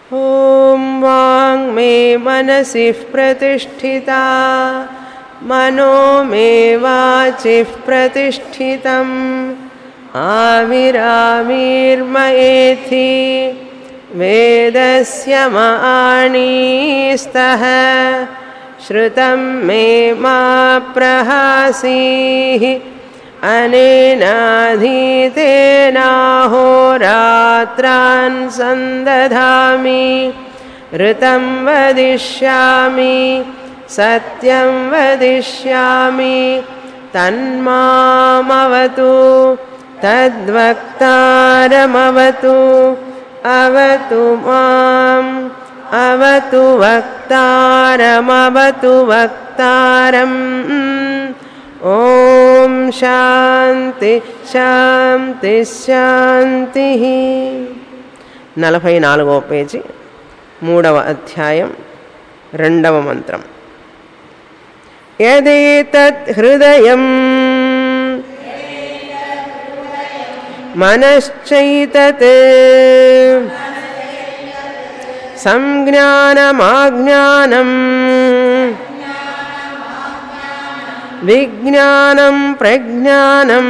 ॐ वाङ् मे मनसिः प्रतिष्ठिता मनो मे वाचिः प्रतिष्ठितम् आविराविर्मयेथि वेदस्य माणीस्तः श्रुतं मे मा प्रहासीः अनेनाधीतेनाहोरात्रान् सन्दधामि ऋतं वदिष्यामि सत्यं वदिष्यामि तन्मामवतु तद्वक्तारमवतु अवतु माम् अवतु वक्तारमवतु वक्तारम् ॐ శాంతి శాంతి శాంతి నలభై నాలుగవ పేజీ మూడవ అధ్యాయం రెండవ మంత్రం యదేతత్ హృదయం మనశ్చైతత్ సంజ్ఞానమాజ్ఞానం విజ్ఞానం ప్రజ్ఞానం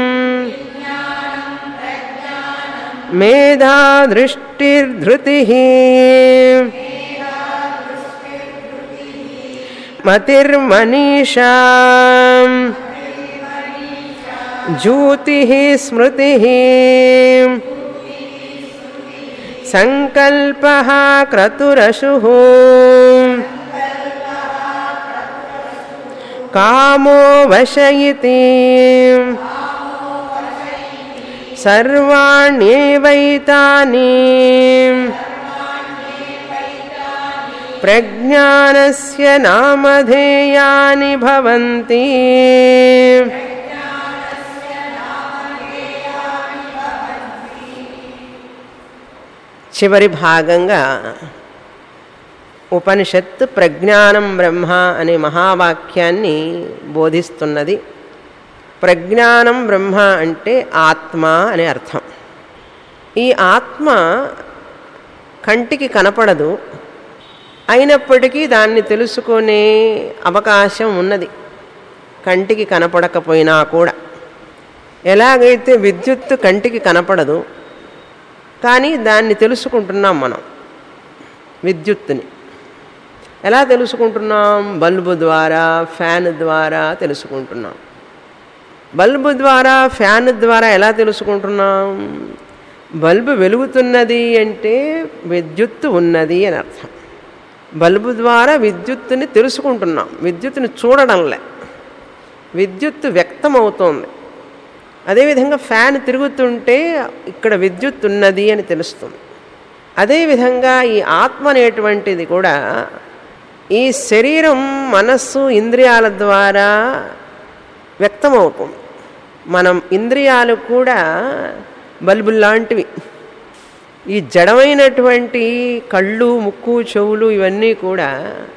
మేధా దృష్టిర్ధృతి మతిర్మనీషా జ్యూతి స్మృతి సంకల్ప క్రతురశు కామో వశ ఇతి సర్వాణ్యేవైతాని ప్రజ్ఞానస్య నామధేయాని భవంతి చివరి భాగంగా ఉపనిషత్తు ప్రజ్ఞానం బ్రహ్మ అనే మహావాక్యాన్ని బోధిస్తున్నది ప్రజ్ఞానం బ్రహ్మ అంటే ఆత్మ అనే అర్థం ఈ ఆత్మ కంటికి కనపడదు అయినప్పటికీ దాన్ని తెలుసుకునే అవకాశం ఉన్నది కంటికి కనపడకపోయినా కూడా ఎలాగైతే విద్యుత్తు కంటికి కనపడదు కానీ దాన్ని తెలుసుకుంటున్నాం మనం విద్యుత్తుని ఎలా తెలుసుకుంటున్నాం బల్బు ద్వారా ఫ్యాన్ ద్వారా తెలుసుకుంటున్నాం బల్బు ద్వారా ఫ్యాన్ ద్వారా ఎలా తెలుసుకుంటున్నాం బల్బు వెలుగుతున్నది అంటే విద్యుత్తు ఉన్నది అని అర్థం బల్బు ద్వారా విద్యుత్తుని తెలుసుకుంటున్నాం విద్యుత్తుని చూడడంలే విద్యుత్తు వ్యక్తమవుతోంది అదేవిధంగా ఫ్యాన్ తిరుగుతుంటే ఇక్కడ విద్యుత్ ఉన్నది అని తెలుస్తుంది అదేవిధంగా ఈ ఆత్మ అనేటువంటిది కూడా ఈ శరీరం మనస్సు ఇంద్రియాల ద్వారా వ్యక్తమవుతుంది మనం ఇంద్రియాలు కూడా బల్బుల్లాంటివి ఈ జడమైనటువంటి కళ్ళు ముక్కు చెవులు ఇవన్నీ కూడా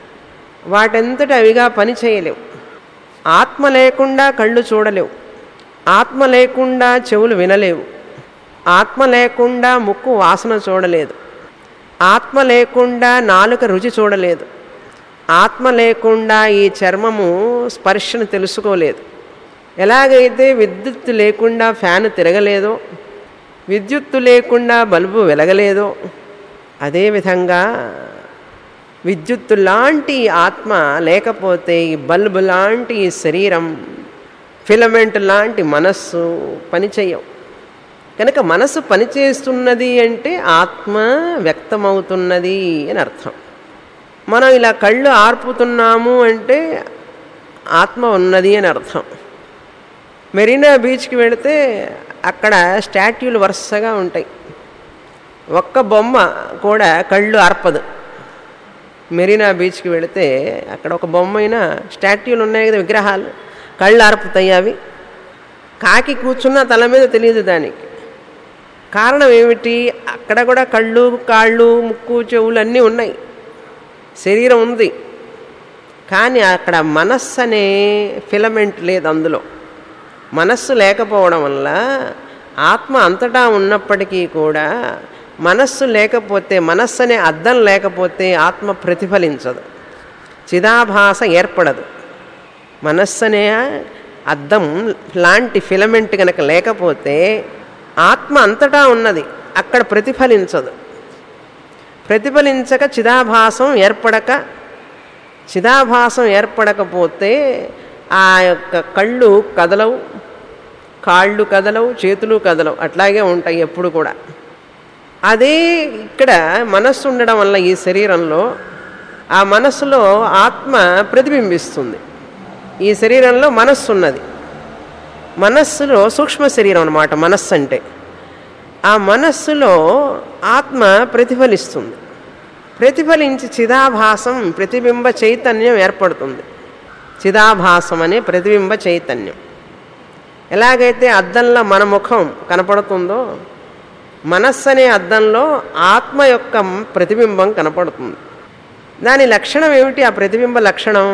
వాటంతట అవిగా పని చేయలేవు ఆత్మ లేకుండా కళ్ళు చూడలేవు ఆత్మ లేకుండా చెవులు వినలేవు ఆత్మ లేకుండా ముక్కు వాసన చూడలేదు ఆత్మ లేకుండా నాలుక రుచి చూడలేదు ఆత్మ లేకుండా ఈ చర్మము స్పర్శను తెలుసుకోలేదు ఎలాగైతే విద్యుత్తు లేకుండా ఫ్యాన్ తిరగలేదో విద్యుత్తు లేకుండా బల్బు వెలగలేదో అదేవిధంగా విద్యుత్తు లాంటి ఆత్మ లేకపోతే ఈ బల్బు లాంటి ఈ శరీరం ఫిలమెంట్ లాంటి మనస్సు పనిచేయవు కనుక మనసు పనిచేస్తున్నది అంటే ఆత్మ వ్యక్తమవుతున్నది అని అర్థం మనం ఇలా కళ్ళు ఆర్పుతున్నాము అంటే ఆత్మ ఉన్నది అని అర్థం మెరీనా బీచ్కి వెళితే అక్కడ స్టాట్యూలు వరుసగా ఉంటాయి ఒక్క బొమ్మ కూడా కళ్ళు ఆర్పదు మెరీనా బీచ్కి వెళితే అక్కడ ఒక బొమ్మ అయినా స్టాట్యూలు ఉన్నాయి కదా విగ్రహాలు కళ్ళు ఆర్పుతాయి అవి కాకి కూర్చున్న తల మీద తెలియదు దానికి కారణం ఏమిటి అక్కడ కూడా కళ్ళు కాళ్ళు ముక్కు చెవులు అన్నీ ఉన్నాయి శరీరం ఉంది కానీ అక్కడ మనస్సు అనే ఫిలమెంట్ లేదు అందులో మనస్సు లేకపోవడం వల్ల ఆత్మ అంతటా ఉన్నప్పటికీ కూడా మనస్సు లేకపోతే మనస్సు అనే అద్దం లేకపోతే ఆత్మ ప్రతిఫలించదు చిదాభాస ఏర్పడదు మనస్సు అనే అద్దం లాంటి ఫిలమెంట్ కనుక లేకపోతే ఆత్మ అంతటా ఉన్నది అక్కడ ప్రతిఫలించదు ప్రతిఫలించక చిదాభాసం ఏర్పడక చిదాభాసం ఏర్పడకపోతే ఆ యొక్క కళ్ళు కదలవు కాళ్ళు కదలవు చేతులు కదలవు అట్లాగే ఉంటాయి ఎప్పుడు కూడా అదే ఇక్కడ మనస్సు ఉండడం వల్ల ఈ శరీరంలో ఆ మనస్సులో ఆత్మ ప్రతిబింబిస్తుంది ఈ శరీరంలో మనస్సు ఉన్నది మనస్సులో సూక్ష్మ శరీరం అన్నమాట మనస్సు అంటే ఆ మనస్సులో ఆత్మ ప్రతిఫలిస్తుంది ప్రతిఫలించి చిదాభాసం ప్రతిబింబ చైతన్యం ఏర్పడుతుంది చిదాభాసం అనే ప్రతిబింబ చైతన్యం ఎలాగైతే అద్దంలో మన ముఖం కనపడుతుందో మనస్సు అనే అద్దంలో ఆత్మ యొక్క ప్రతిబింబం కనపడుతుంది దాని లక్షణం ఏమిటి ఆ ప్రతిబింబ లక్షణం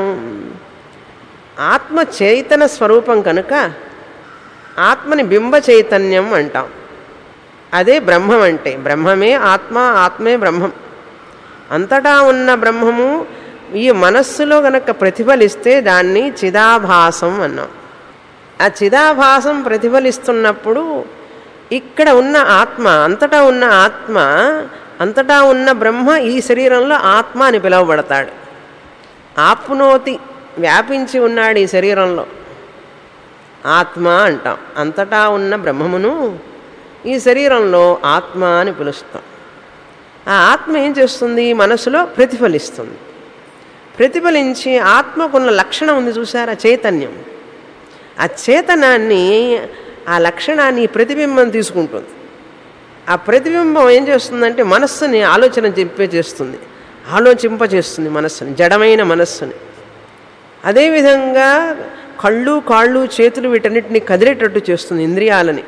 ఆత్మ చైతన్య స్వరూపం కనుక ఆత్మని బింబ చైతన్యం అంటాం అదే బ్రహ్మం అంటే బ్రహ్మమే ఆత్మ ఆత్మే బ్రహ్మం అంతటా ఉన్న బ్రహ్మము ఈ మనస్సులో గనక ప్రతిఫలిస్తే దాన్ని చిదాభాసం అన్నాం ఆ చిదాభాసం ప్రతిఫలిస్తున్నప్పుడు ఇక్కడ ఉన్న ఆత్మ అంతటా ఉన్న ఆత్మ అంతటా ఉన్న బ్రహ్మ ఈ శరీరంలో ఆత్మ అని పిలువబడతాడు ఆప్నోతి వ్యాపించి ఉన్నాడు ఈ శరీరంలో ఆత్మ అంటాం అంతటా ఉన్న బ్రహ్మమును ఈ శరీరంలో ఆత్మ అని పిలుస్తాం ఆ ఆత్మ ఏం చేస్తుంది మనసులో ప్రతిఫలిస్తుంది ప్రతిఫలించి ఆత్మకున్న లక్షణం ఉంది చూసారా చైతన్యం ఆ చేతనాన్ని ఆ లక్షణాన్ని ఈ ప్రతిబింబం తీసుకుంటుంది ఆ ప్రతిబింబం ఏం చేస్తుందంటే మనస్సుని ఆలోచన చెప్పే చేస్తుంది ఆలోచింపజేస్తుంది మనస్సుని జడమైన మనస్సుని అదేవిధంగా కళ్ళు కాళ్ళు చేతులు వీటన్నిటిని కదిలేటట్టు చేస్తుంది ఇంద్రియాలని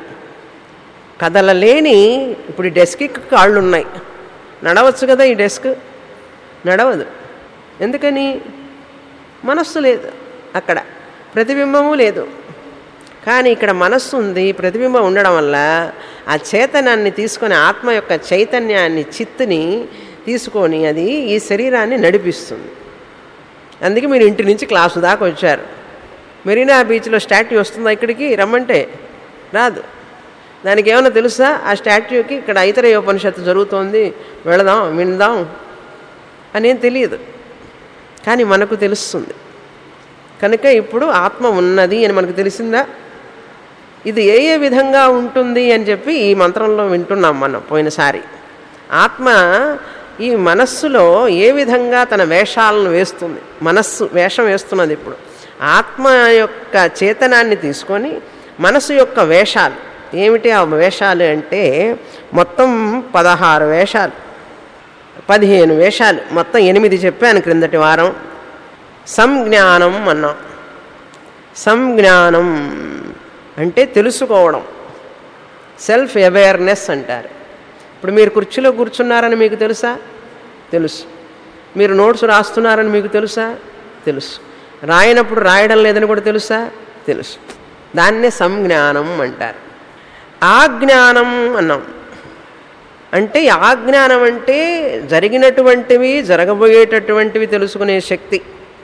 కదలలేని ఇప్పుడు ఈ డెస్క్కి కాళ్ళు ఉన్నాయి నడవచ్చు కదా ఈ డెస్క్ నడవదు ఎందుకని మనస్సు లేదు అక్కడ ప్రతిబింబము లేదు కానీ ఇక్కడ మనస్సు ఉంది ప్రతిబింబం ఉండడం వల్ల ఆ చేతనాన్ని తీసుకొని ఆత్మ యొక్క చైతన్యాన్ని చిత్తుని తీసుకొని అది ఈ శరీరాన్ని నడిపిస్తుంది అందుకే మీరు ఇంటి నుంచి క్లాసు దాకా వచ్చారు మెరీనా బీచ్లో స్టాట్యూ వస్తుందా ఇక్కడికి రమ్మంటే రాదు దానికి ఏమైనా తెలుసా ఆ స్టాట్యూకి ఇక్కడ ఐతరేయ ఉపనిషత్తు జరుగుతోంది వెళదాం విందాం అనేం తెలియదు కానీ మనకు తెలుస్తుంది కనుక ఇప్పుడు ఆత్మ ఉన్నది అని మనకు తెలిసిందా ఇది ఏ ఏ విధంగా ఉంటుంది అని చెప్పి ఈ మంత్రంలో వింటున్నాం మనం పోయినసారి ఆత్మ ఈ మనస్సులో ఏ విధంగా తన వేషాలను వేస్తుంది మనస్సు వేషం వేస్తున్నది ఇప్పుడు ఆత్మ యొక్క చేతనాన్ని తీసుకొని మనస్సు యొక్క వేషాలు ఏమిటి ఆ వేషాలు అంటే మొత్తం పదహారు వేషాలు పదిహేను వేషాలు మొత్తం ఎనిమిది చెప్పాను క్రిందటి వారం సంజ్ఞానం అన్నాం సంజ్ఞానం అంటే తెలుసుకోవడం సెల్ఫ్ అవేర్నెస్ అంటారు ఇప్పుడు మీరు కుర్చీలో కూర్చున్నారని మీకు తెలుసా తెలుసు మీరు నోట్స్ రాస్తున్నారని మీకు తెలుసా తెలుసు రాయనప్పుడు రాయడం లేదని కూడా తెలుసా తెలుసు దాన్నే సంజ్ఞానం అంటారు ఆజ్ఞానం అన్నాం అంటే ఆజ్ఞానం అంటే జరిగినటువంటివి జరగబోయేటటువంటివి తెలుసుకునే శక్తి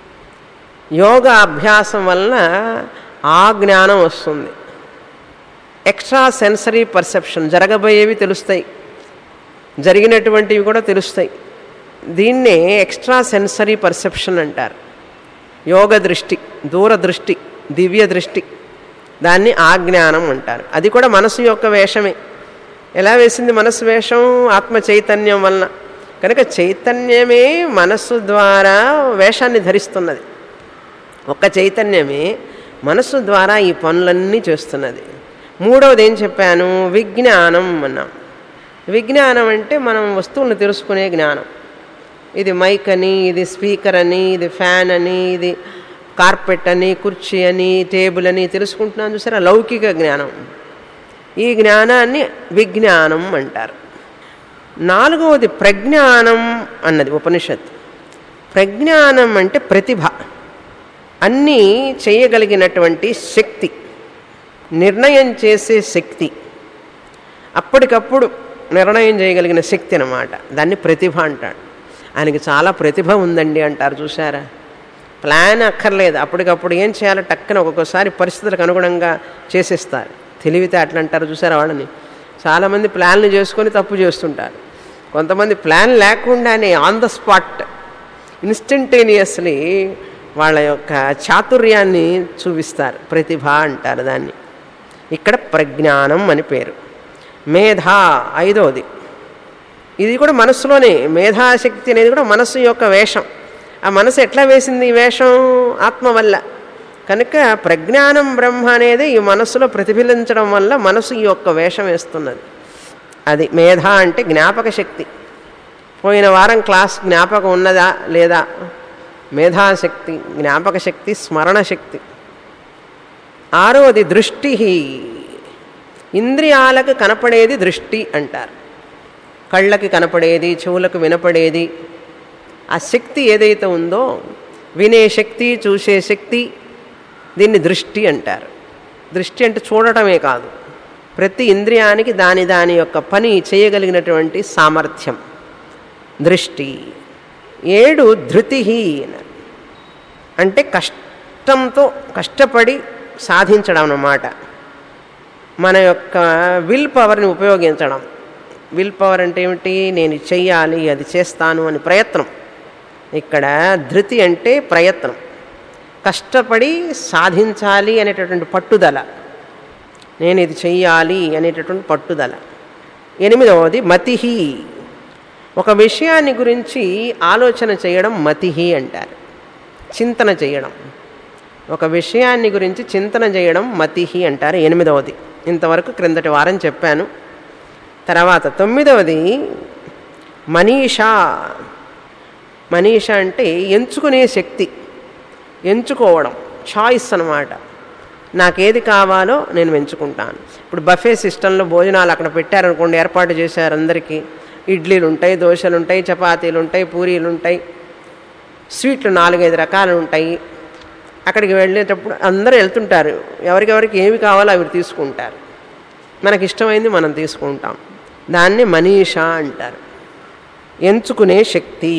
యోగా అభ్యాసం వలన ఆ జ్ఞానం వస్తుంది ఎక్స్ట్రా సెన్సరీ పర్సెప్షన్ జరగబోయేవి తెలుస్తాయి జరిగినటువంటివి కూడా తెలుస్తాయి దీన్నే ఎక్స్ట్రా సెన్సరీ పర్సెప్షన్ అంటారు యోగ దృష్టి దూరదృష్టి దివ్య దృష్టి దాన్ని ఆజ్ఞానం అంటారు అది కూడా మనసు యొక్క వేషమే ఎలా వేసింది మనసు వేషం ఆత్మ చైతన్యం వలన కనుక చైతన్యమే మనస్సు ద్వారా వేషాన్ని ధరిస్తున్నది ఒక్క చైతన్యమే మనస్సు ద్వారా ఈ పనులన్నీ చేస్తున్నది మూడవది ఏం చెప్పాను విజ్ఞానం అన్నాం విజ్ఞానం అంటే మనం వస్తువులను తెలుసుకునే జ్ఞానం ఇది మైక్ అని ఇది స్పీకర్ అని ఇది ఫ్యాన్ అని ఇది కార్పెట్ అని కుర్చీ అని టేబుల్ అని తెలుసుకుంటున్నాను చూసారా లౌకిక జ్ఞానం ఈ జ్ఞానాన్ని విజ్ఞానం అంటారు నాలుగవది ప్రజ్ఞానం అన్నది ఉపనిషత్ ప్రజ్ఞానం అంటే ప్రతిభ అన్నీ చేయగలిగినటువంటి శక్తి నిర్ణయం చేసే శక్తి అప్పటికప్పుడు నిర్ణయం చేయగలిగిన శక్తి అన్నమాట దాన్ని ప్రతిభ అంటాడు ఆయనకి చాలా ప్రతిభ ఉందండి అంటారు చూసారా ప్లాన్ అక్కర్లేదు అప్పటికప్పుడు ఏం చేయాలో టక్కున ఒక్కొక్కసారి పరిస్థితులకు అనుగుణంగా చేసేస్తారు తెలివితే అట్లా అంటారు చూసారా వాళ్ళని చాలామంది ప్లాన్లు చేసుకొని తప్పు చేస్తుంటారు కొంతమంది ప్లాన్ లేకుండానే ఆన్ ద స్పాట్ ఇన్స్టంటేనియస్లీ వాళ్ళ యొక్క చాతుర్యాన్ని చూపిస్తారు ప్రతిభ అంటారు దాన్ని ఇక్కడ ప్రజ్ఞానం అని పేరు మేధ ఐదవది ఇది కూడా మనస్సులోనే మేధాశక్తి అనేది కూడా మనస్సు యొక్క వేషం ఆ మనసు ఎట్లా వేసింది ఈ వేషం ఆత్మ వల్ల కనుక ప్రజ్ఞానం బ్రహ్మ అనేది ఈ మనస్సులో ప్రతిఫలించడం వల్ల మనసు ఈ యొక్క వేషం వేస్తున్నది అది మేధ అంటే జ్ఞాపక శక్తి పోయిన వారం క్లాస్ జ్ఞాపకం ఉన్నదా లేదా మేధాశక్తి జ్ఞాపక శక్తి స్మరణ శక్తి ఆరోది దృష్టి ఇంద్రియాలకు కనపడేది దృష్టి అంటారు కళ్ళకి కనపడేది చెవులకు వినపడేది ఆ శక్తి ఏదైతే ఉందో వినే శక్తి చూసే శక్తి దీన్ని దృష్టి అంటారు దృష్టి అంటే చూడటమే కాదు ప్రతి ఇంద్రియానికి దాని దాని యొక్క పని చేయగలిగినటువంటి సామర్థ్యం దృష్టి ఏడు ధృతి అన్నారు అంటే కష్టంతో కష్టపడి సాధించడం అన్నమాట మన యొక్క విల్ పవర్ని ఉపయోగించడం విల్ పవర్ అంటే ఏమిటి నేను ఇది చెయ్యాలి అది చేస్తాను అని ప్రయత్నం ఇక్కడ ధృతి అంటే ప్రయత్నం కష్టపడి సాధించాలి అనేటటువంటి పట్టుదల నేను ఇది చెయ్యాలి అనేటటువంటి పట్టుదల ఎనిమిదవది మతిహి ఒక విషయాన్ని గురించి ఆలోచన చేయడం మతిహి అంటారు చింతన చేయడం ఒక విషయాన్ని గురించి చింతన చేయడం మతిహి అంటారు ఎనిమిదవది ఇంతవరకు క్రిందటి వారం చెప్పాను తర్వాత తొమ్మిదవది మనీషా మనీష అంటే ఎంచుకునే శక్తి ఎంచుకోవడం చాయిస్ అన్నమాట నాకేది కావాలో నేను ఎంచుకుంటాను ఇప్పుడు బఫే సిస్టంలో భోజనాలు అక్కడ పెట్టారనుకోండి ఏర్పాటు చేశారు అందరికీ ఇడ్లీలు ఉంటాయి దోశలు ఉంటాయి చపాతీలు ఉంటాయి పూరీలు ఉంటాయి స్వీట్లు నాలుగైదు రకాలు ఉంటాయి అక్కడికి వెళ్ళేటప్పుడు అందరూ వెళ్తుంటారు ఎవరికెవరికి ఏమి కావాలో అవి తీసుకుంటారు మనకి ఇష్టమైంది మనం తీసుకుంటాం దాన్ని మనీషా అంటారు ఎంచుకునే శక్తి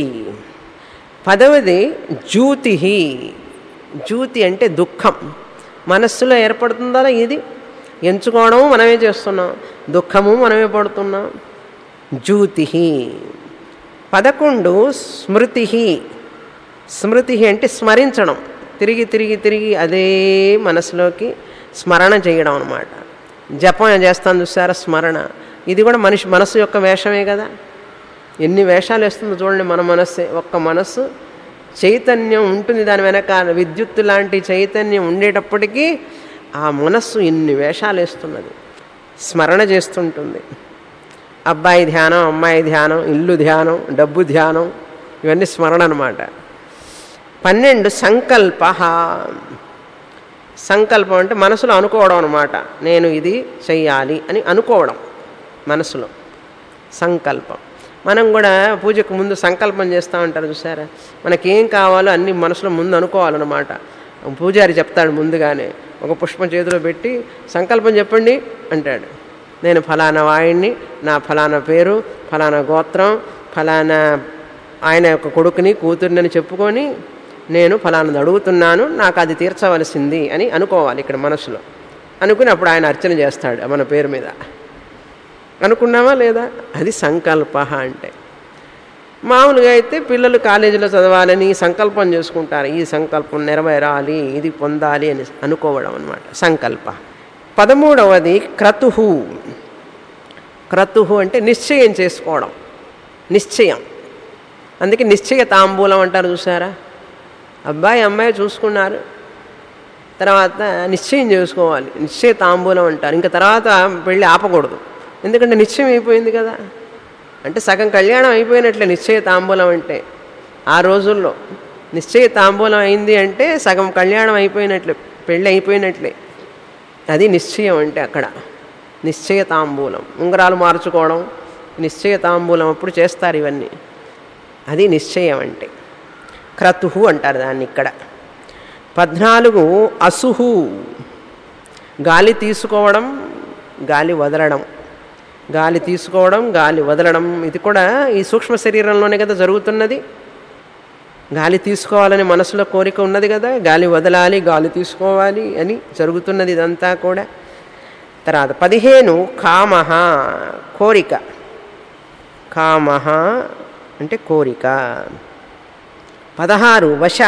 పదవది జ్యూతి జ్యూతి అంటే దుఃఖం మనస్సులో ఏర్పడుతుందా ఇది ఎంచుకోవడము మనమే చేస్తున్నాం దుఃఖము మనమే పడుతున్నాం జ్యూతి పదకొండు స్మృతి స్మృతి అంటే స్మరించడం తిరిగి తిరిగి తిరిగి అదే మనసులోకి స్మరణ చేయడం అనమాట జపం చేస్తాను చూసారా స్మరణ ఇది కూడా మనిషి మనసు యొక్క వేషమే కదా ఎన్ని వేషాలు వేస్తుందో చూడండి మన మనస్సే ఒక్క మనస్సు చైతన్యం ఉంటుంది దాని వెనకాల విద్యుత్తు లాంటి చైతన్యం ఉండేటప్పటికీ ఆ మనస్సు ఇన్ని వేషాలు వేస్తున్నది స్మరణ చేస్తుంటుంది అబ్బాయి ధ్యానం అమ్మాయి ధ్యానం ఇల్లు ధ్యానం డబ్బు ధ్యానం ఇవన్నీ స్మరణ అనమాట పన్నెండు సంకల్ప సంకల్పం అంటే మనసులో అనుకోవడం అనమాట నేను ఇది చెయ్యాలి అని అనుకోవడం మనసులో సంకల్పం మనం కూడా పూజకు ముందు సంకల్పం చేస్తూ ఉంటారు చూసారా మనకేం కావాలో అన్ని మనసులో ముందు అనుకోవాలన్నమాట పూజారి చెప్తాడు ముందుగానే ఒక పుష్పం చేతిలో పెట్టి సంకల్పం చెప్పండి అంటాడు నేను ఫలానా వాయిని నా ఫలానా పేరు ఫలానా గోత్రం ఫలానా ఆయన యొక్క కొడుకుని కూతుర్ని చెప్పుకొని నేను ఫలానది అడుగుతున్నాను నాకు అది తీర్చవలసింది అని అనుకోవాలి ఇక్కడ మనసులో అనుకుని అప్పుడు ఆయన అర్చన చేస్తాడు మన పేరు మీద అనుకున్నామా లేదా అది సంకల్ప అంటే మామూలుగా అయితే పిల్లలు కాలేజీలో చదవాలని సంకల్పం చేసుకుంటారు ఈ సంకల్పం నెరవేరాలి ఇది పొందాలి అని అనుకోవడం అనమాట సంకల్ప పదమూడవది క్రతుహు క్రతుహు అంటే నిశ్చయం చేసుకోవడం నిశ్చయం అందుకే నిశ్చయ తాంబూలం అంటారు చూసారా అబ్బాయి అమ్మాయి చూసుకున్నారు తర్వాత నిశ్చయం చేసుకోవాలి నిశ్చయ తాంబూలం అంటారు ఇంకా తర్వాత పెళ్ళి ఆపకూడదు ఎందుకంటే నిశ్చయం అయిపోయింది కదా అంటే సగం కళ్యాణం అయిపోయినట్లే నిశ్చయ తాంబూలం అంటే ఆ రోజుల్లో నిశ్చయ తాంబూలం అయింది అంటే సగం కళ్యాణం అయిపోయినట్లే పెళ్ళి అయిపోయినట్లే అది నిశ్చయం అంటే అక్కడ నిశ్చయ తాంబూలం ఉంగరాలు మార్చుకోవడం నిశ్చయ తాంబూలం అప్పుడు చేస్తారు ఇవన్నీ అది నిశ్చయం అంటే క్రతుహు అంటారు దాన్ని ఇక్కడ పద్నాలుగు అసుహు గాలి తీసుకోవడం గాలి వదలడం గాలి తీసుకోవడం గాలి వదలడం ఇది కూడా ఈ సూక్ష్మ శరీరంలోనే కదా జరుగుతున్నది గాలి తీసుకోవాలని మనసులో కోరిక ఉన్నది కదా గాలి వదలాలి గాలి తీసుకోవాలి అని జరుగుతున్నది ఇదంతా కూడా తర్వాత పదిహేను కామహ కోరిక కామహ అంటే కోరిక పదహారు వశ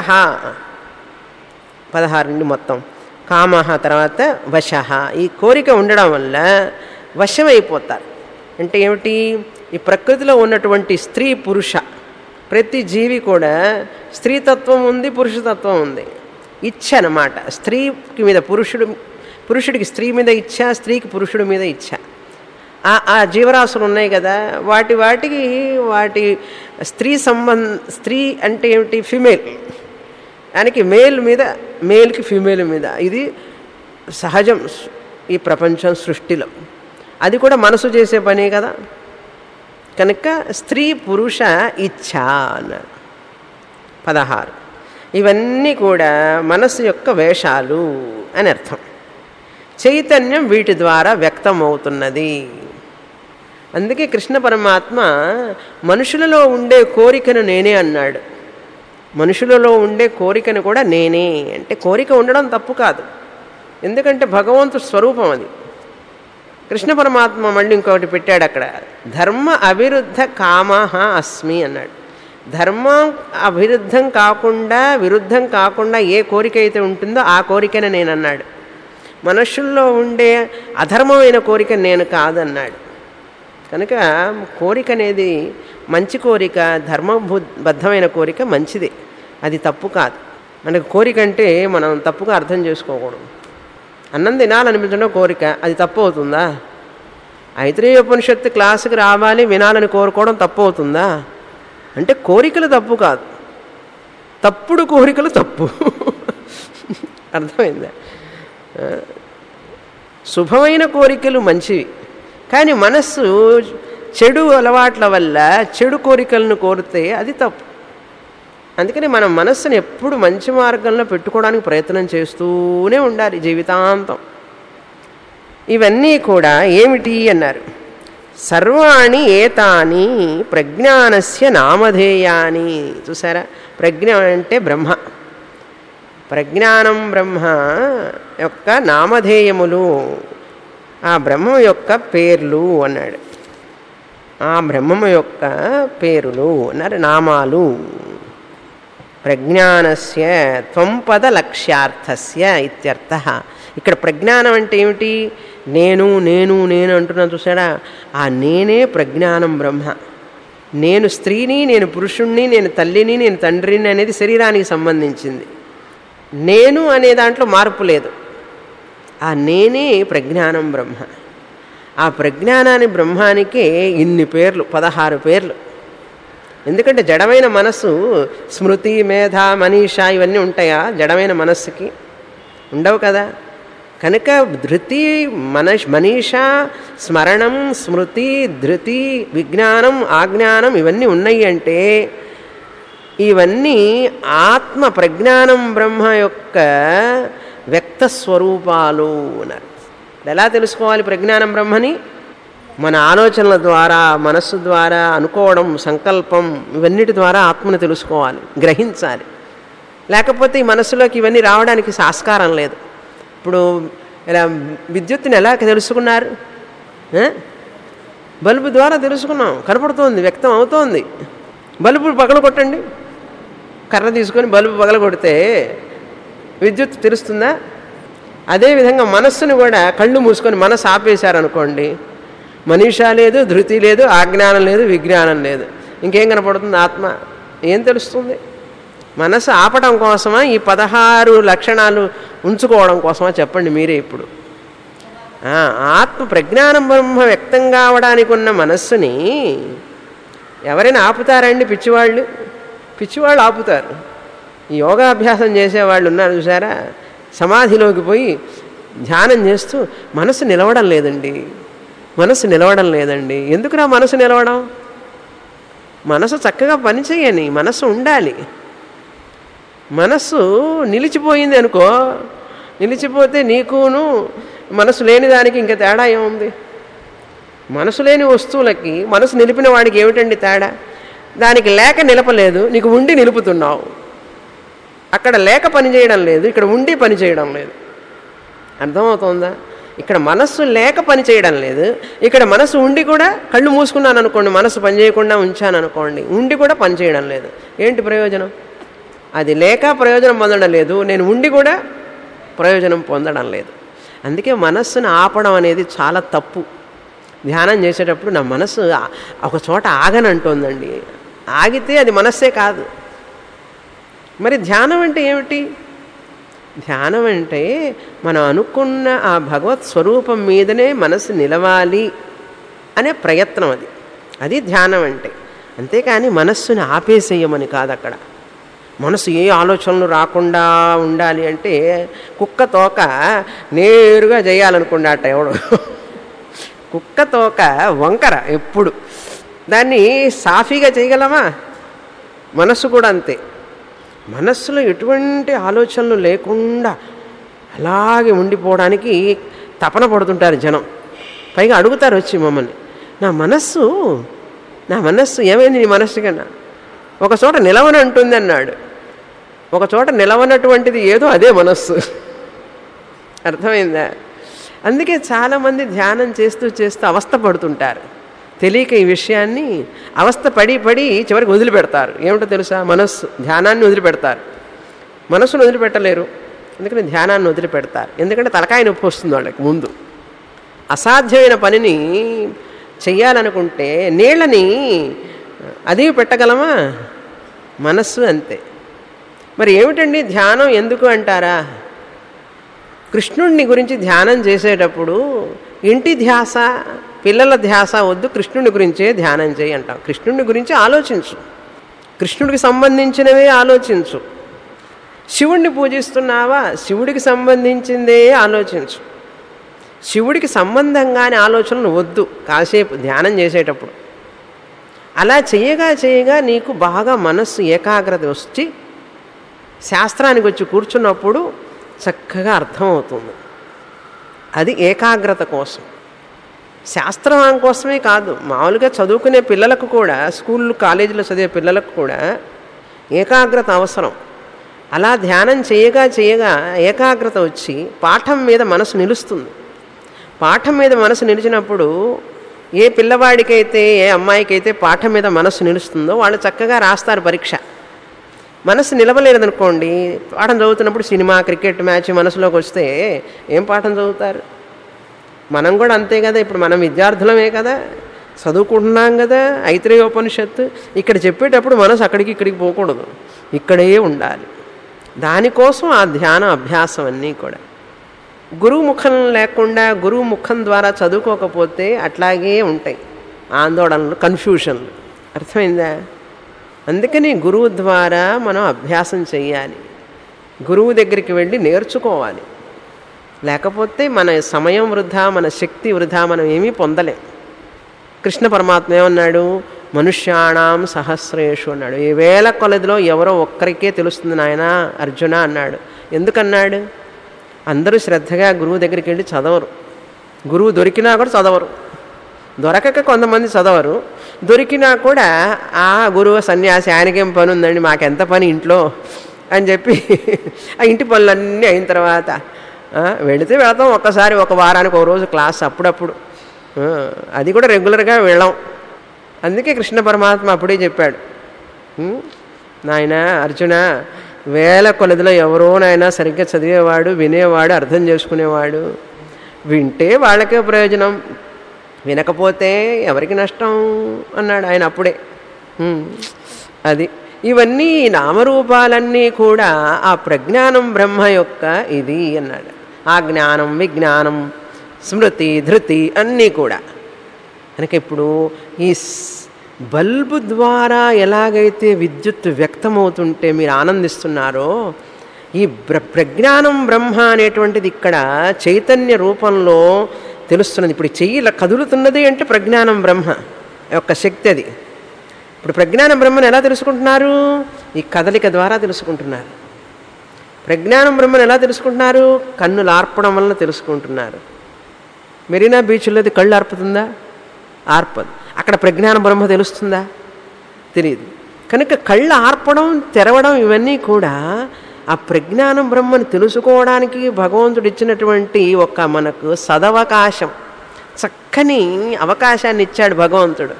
పదహారు నుండి మొత్తం కామహ తర్వాత వశ ఈ కోరిక ఉండడం వల్ల వశమైపోతారు అంటే ఏమిటి ఈ ప్రకృతిలో ఉన్నటువంటి స్త్రీ పురుష ప్రతి జీవి కూడా స్త్రీతత్వం ఉంది పురుషతత్వం ఉంది ఇచ్చ అన్నమాట స్త్రీకి మీద పురుషుడు పురుషుడికి స్త్రీ మీద ఇచ్చ స్త్రీకి పురుషుడి మీద ఇచ్చ ఆ ఆ జీవరాశులు ఉన్నాయి కదా వాటి వాటికి వాటి స్త్రీ సంబంధ స్త్రీ అంటే ఏమిటి ఫిమేల్ దానికి మేల్ మీద మేల్కి ఫిమేల్ మీద ఇది సహజం ఈ ప్రపంచం సృష్టిలో అది కూడా మనసు చేసే పనే కదా కనుక స్త్రీ పురుష ఇచ్ఛ అన్నారు పదహారు ఇవన్నీ కూడా మనసు యొక్క వేషాలు అని అర్థం చైతన్యం వీటి ద్వారా వ్యక్తమవుతున్నది అందుకే కృష్ణ పరమాత్మ మనుషులలో ఉండే కోరికను నేనే అన్నాడు మనుషులలో ఉండే కోరికను కూడా నేనే అంటే కోరిక ఉండడం తప్పు కాదు ఎందుకంటే భగవంతు స్వరూపం అది కృష్ణ పరమాత్మ మళ్ళీ ఇంకొకటి పెట్టాడు అక్కడ ధర్మ అవిరుద్ధ కామహ అస్మి అన్నాడు ధర్మం అభిరుద్ధం కాకుండా విరుద్ధం కాకుండా ఏ కోరిక అయితే ఉంటుందో ఆ కోరికనే నేను అన్నాడు మనుషుల్లో ఉండే అధర్మమైన కోరిక నేను కాదన్నాడు కనుక కోరిక అనేది మంచి కోరిక ధర్మబద్ధమైన కోరిక మంచిది అది తప్పు కాదు మనకు కోరిక అంటే మనం తప్పుగా అర్థం చేసుకోకూడదు అన్నం తినాలనిపించడం కోరిక అది తప్పు అవుతుందా ఐతరేయ ఉపనిషత్తు క్లాసుకి రావాలి వినాలని కోరుకోవడం తప్పు అవుతుందా అంటే కోరికలు తప్పు కాదు తప్పుడు కోరికలు తప్పు అర్థమైందా శుభమైన కోరికలు మంచివి కానీ మనస్సు చెడు అలవాట్ల వల్ల చెడు కోరికలను కోరితే అది తప్పు అందుకని మనం మనస్సును ఎప్పుడు మంచి మార్గంలో పెట్టుకోవడానికి ప్రయత్నం చేస్తూనే ఉండాలి జీవితాంతం ఇవన్నీ కూడా ఏమిటి అన్నారు సర్వాణి ఏతాని ప్రజ్ఞానస్య నామధేయాని చూసారా ప్రజ్ఞ అంటే బ్రహ్మ ప్రజ్ఞానం బ్రహ్మ యొక్క నామధేయములు ఆ బ్రహ్మ యొక్క పేర్లు అన్నాడు ఆ బ్రహ్మము యొక్క పేరులు అన్నారు నామాలు ప్రజ్ఞానస్య త్వంపద లక్ష్యార్థస్య ఇత్యర్థ ఇక్కడ ప్రజ్ఞానం అంటే ఏమిటి నేను నేను నేను అంటున్నాను చూసాడా ఆ నేనే ప్రజ్ఞానం బ్రహ్మ నేను స్త్రీని నేను పురుషుణ్ణి నేను తల్లిని నేను తండ్రిని అనేది శరీరానికి సంబంధించింది నేను అనే దాంట్లో మార్పు లేదు ఆ నేనే ప్రజ్ఞానం బ్రహ్మ ఆ ప్రజ్ఞానాన్ని బ్రహ్మానికే ఇన్ని పేర్లు పదహారు పేర్లు ఎందుకంటే జడమైన మనస్సు స్మృతి మేధ మనీష ఇవన్నీ ఉంటాయా జడమైన మనస్సుకి ఉండవు కదా కనుక ధృతి మన మనీష స్మరణం స్మృతి ధృతి విజ్ఞానం ఆజ్ఞానం ఇవన్నీ ఉన్నాయి అంటే ఇవన్నీ ఆత్మ ప్రజ్ఞానం బ్రహ్మ యొక్క వ్యక్త స్వరూపాలు అన్నారు ఎలా తెలుసుకోవాలి ప్రజ్ఞానం బ్రహ్మని మన ఆలోచనల ద్వారా మనస్సు ద్వారా అనుకోవడం సంకల్పం ఇవన్నిటి ద్వారా ఆత్మను తెలుసుకోవాలి గ్రహించాలి లేకపోతే ఈ మనస్సులోకి ఇవన్నీ రావడానికి ఆస్కారం లేదు ఇప్పుడు ఇలా విద్యుత్తుని ఎలా తెలుసుకున్నారు బల్బు ద్వారా తెలుసుకున్నాం కనపడుతోంది వ్యక్తం అవుతోంది బల్బు పగల కొట్టండి కర్ర తీసుకొని బల్బు పగల కొడితే విద్యుత్ తెలుస్తుందా అదేవిధంగా మనస్సును కూడా కళ్ళు మూసుకొని మనసు ఆపేశారనుకోండి మనీషా లేదు ధృతి లేదు ఆజ్ఞానం లేదు విజ్ఞానం లేదు ఇంకేం కనపడుతుంది ఆత్మ ఏం తెలుస్తుంది మనసు ఆపడం కోసమా ఈ పదహారు లక్షణాలు ఉంచుకోవడం కోసమా చెప్పండి మీరే ఇప్పుడు ఆత్మ ప్రజ్ఞానం బ్రహ్మ వ్యక్తం కావడానికి ఉన్న మనస్సుని ఎవరైనా ఆపుతారండి పిచ్చివాళ్ళు పిచ్చివాళ్ళు ఆపుతారు ఈ యోగాభ్యాసం చేసేవాళ్ళు ఉన్నారు చూసారా సమాధిలోకి పోయి ధ్యానం చేస్తూ మనసు నిలవడం లేదండి మనసు నిలవడం లేదండి ఎందుకురా మనసు నిలవడం మనసు చక్కగా పనిచేయని మనసు ఉండాలి మనస్సు నిలిచిపోయింది అనుకో నిలిచిపోతే నీకును మనసు లేని దానికి ఇంకా తేడా ఏముంది మనసు లేని వస్తువులకి మనసు నిలిపిన వాడికి ఏమిటండి తేడా దానికి లేక నిలపలేదు నీకు ఉండి నిలుపుతున్నావు అక్కడ లేక పని చేయడం లేదు ఇక్కడ ఉండి పని చేయడం లేదు అర్థమవుతోందా ఇక్కడ మనస్సు లేక పని చేయడం లేదు ఇక్కడ మనసు ఉండి కూడా కళ్ళు మూసుకున్నాను అనుకోండి మనసు పని చేయకుండా ఉంచాను అనుకోండి ఉండి కూడా పని చేయడం లేదు ఏంటి ప్రయోజనం అది లేక ప్రయోజనం పొందడం లేదు నేను ఉండి కూడా ప్రయోజనం పొందడం లేదు అందుకే మనస్సును ఆపడం అనేది చాలా తప్పు ధ్యానం చేసేటప్పుడు నా మనసు ఆ- ఒక చోట ఆగనంటోందండి ఆగితే అది మనస్సే కాదు మరి ధ్యానం అంటే ఏమిటి ధ్యానం అంటే మనం అనుకున్న ఆ భగవత్ స్వరూపం మీదనే మనసు నిలవాలి అనే ప్రయత్నం అది అది ధ్యానం అంటే అంతేకాని మనస్సుని ఆపేసేయమని కాదు అక్కడ మనసు ఏ ఆలోచనలు రాకుండా ఉండాలి అంటే కుక్క తోక నేరుగా చేయాలనుకున్నాట ఎవడు కుక్క తోక వంకర ఎప్పుడు దాన్ని సాఫీగా చేయగలమా మనస్సు కూడా అంతే మనస్సులో ఎటువంటి ఆలోచనలు లేకుండా అలాగే ఉండిపోవడానికి తపన పడుతుంటారు జనం పైగా అడుగుతారు వచ్చి మమ్మల్ని నా మనస్సు నా మనస్సు ఏమైంది నీ మనస్సు కన్నా ఒక చోట నిలవని అంటుంది అన్నాడు ఒక చోట నిలవనటువంటిది ఏదో అదే మనస్సు అర్థమైందా అందుకే చాలామంది ధ్యానం చేస్తూ చేస్తూ అవస్థ పడుతుంటారు తెలియక ఈ విషయాన్ని అవస్థ పడి పడి చివరికి వదిలిపెడతారు ఏమిటో తెలుసా మనస్సు ధ్యానాన్ని వదిలిపెడతారు మనస్సును వదిలిపెట్టలేరు ఎందుకంటే ధ్యానాన్ని వదిలిపెడతారు ఎందుకంటే తలకాయ నొప్పి వస్తుంది వాళ్ళకి ముందు అసాధ్యమైన పనిని చెయ్యాలనుకుంటే నీళ్ళని అది పెట్టగలమా మనస్సు అంతే మరి ఏమిటండి ధ్యానం ఎందుకు అంటారా కృష్ణుడిని గురించి ధ్యానం చేసేటప్పుడు ఇంటి ధ్యాస పిల్లల ధ్యాస వద్దు కృష్ణుడి గురించే ధ్యానం చేయి అంటాం కృష్ణుడి గురించి ఆలోచించు కృష్ణుడికి సంబంధించినవే ఆలోచించు శివుణ్ణి పూజిస్తున్నావా శివుడికి సంబంధించిందే ఆలోచించు శివుడికి సంబంధంగానే ఆలోచనలు వద్దు కాసేపు ధ్యానం చేసేటప్పుడు అలా చేయగా చేయగా నీకు బాగా మనస్సు ఏకాగ్రత వచ్చి శాస్త్రానికి వచ్చి కూర్చున్నప్పుడు చక్కగా అర్థమవుతుంది అది ఏకాగ్రత కోసం శాస్త్రం కోసమే కాదు మామూలుగా చదువుకునే పిల్లలకు కూడా స్కూళ్ళు కాలేజీలో చదివే పిల్లలకు కూడా ఏకాగ్రత అవసరం అలా ధ్యానం చేయగా చేయగా ఏకాగ్రత వచ్చి పాఠం మీద మనసు నిలుస్తుంది పాఠం మీద మనసు నిలిచినప్పుడు ఏ పిల్లవాడికైతే ఏ అమ్మాయికైతే పాఠం మీద మనసు నిలుస్తుందో వాళ్ళు చక్కగా రాస్తారు పరీక్ష మనసు నిలవలేదనుకోండి పాఠం చదువుతున్నప్పుడు సినిమా క్రికెట్ మ్యాచ్ మనసులోకి వస్తే ఏం పాఠం చదువుతారు మనం కూడా అంతే కదా ఇప్పుడు మనం విద్యార్థులమే కదా చదువుకుంటున్నాం కదా ఐత్రేయోపనిషత్తు ఇక్కడ చెప్పేటప్పుడు మనసు అక్కడికి ఇక్కడికి పోకూడదు ఇక్కడే ఉండాలి దానికోసం ఆ ధ్యాన అభ్యాసం అన్నీ కూడా గురువు ముఖం లేకుండా గురువు ముఖం ద్వారా చదువుకోకపోతే అట్లాగే ఉంటాయి ఆందోళనలు కన్ఫ్యూషన్లు అర్థమైందా అందుకని గురువు ద్వారా మనం అభ్యాసం చేయాలి గురువు దగ్గరికి వెళ్ళి నేర్చుకోవాలి లేకపోతే మన సమయం వృధా మన శక్తి వృధా మనం ఏమీ పొందలేం కృష్ణ పరమాత్మ ఏమన్నాడు మనుష్యాణం సహస్రేషు అన్నాడు ఈ వేల కొలదిలో ఎవరో ఒక్కరికే తెలుస్తుంది నాయన అర్జున అన్నాడు ఎందుకన్నాడు అందరూ శ్రద్ధగా గురువు దగ్గరికి వెళ్ళి చదవరు గురువు దొరికినా కూడా చదవరు దొరకక కొంతమంది చదవరు దొరికినా కూడా ఆ గురువు సన్యాసి ఆయనకేం పని ఉందండి మాకెంత పని ఇంట్లో అని చెప్పి ఆ ఇంటి పనులన్నీ అయిన తర్వాత ఆ, వెళితే వెళతాం ఒక్కసారి ఒక వారానికి ఒక రోజు క్లాస్ అప్పుడప్పుడు ఆ, అది కూడా రెగ్యులర్గా వెళ్ళాం అందుకే కృష్ణ పరమాత్మ అప్పుడే చెప్పాడు ఉం? నాయన అర్జున వేల కొలదిలో ఎవరో నాయన సరిగ్గా చదివేవాడు వినేవాడు అర్థం చేసుకునేవాడు వింటే వాళ్ళకే ప్రయోజనం వినకపోతే ఎవరికి నష్టం అన్నాడు ఆయన అప్పుడే ఉం. అది ఇవన్నీ ఈ నామరూపాలన్నీ కూడా ఆ ప్రజ్ఞానం బ్రహ్మ యొక్క ఇది అన్నాడు ఆ జ్ఞానం విజ్ఞానం స్మృతి ధృతి అన్నీ కూడా కనుక ఇప్పుడు ఈ స్- బల్బు ద్వారా ఎలాగైతే విద్యుత్ వ్యక్తమవుతుంటే మీరు ఆనందిస్తున్నారో ఈ బ్ర ప్రజ్ఞానం బ్రహ్మ అనేటువంటిది ఇక్కడ చైతన్య రూపంలో తెలుస్తున్నది ఇప్పుడు ఈ చెయ్యి ఇలా కదులుతున్నది అంటే ప్రజ్ఞానం బ్రహ్మ యొక్క శక్తి అది ఇప్పుడు ప్రజ్ఞానం బ్రహ్మను ఎలా తెలుసుకుంటున్నారు ఈ కదలిక ద్వారా తెలుసుకుంటున్నారు ప్రజ్ఞానం బ్రహ్మను ఎలా తెలుసుకుంటున్నారు కన్నులు ఆర్పడం వలన తెలుసుకుంటున్నారు మెరీనా బీచ్లో అది కళ్ళు ఆర్పుతుందా ఆర్పదు అక్కడ ప్రజ్ఞాన బ్రహ్మ తెలుస్తుందా తెలియదు కనుక కళ్ళు ఆర్పడం తెరవడం ఇవన్నీ కూడా ఆ ప్రజ్ఞానం బ్రహ్మను తెలుసుకోవడానికి భగవంతుడు ఇచ్చినటువంటి ఒక మనకు సదవకాశం చక్కని అవకాశాన్ని ఇచ్చాడు భగవంతుడు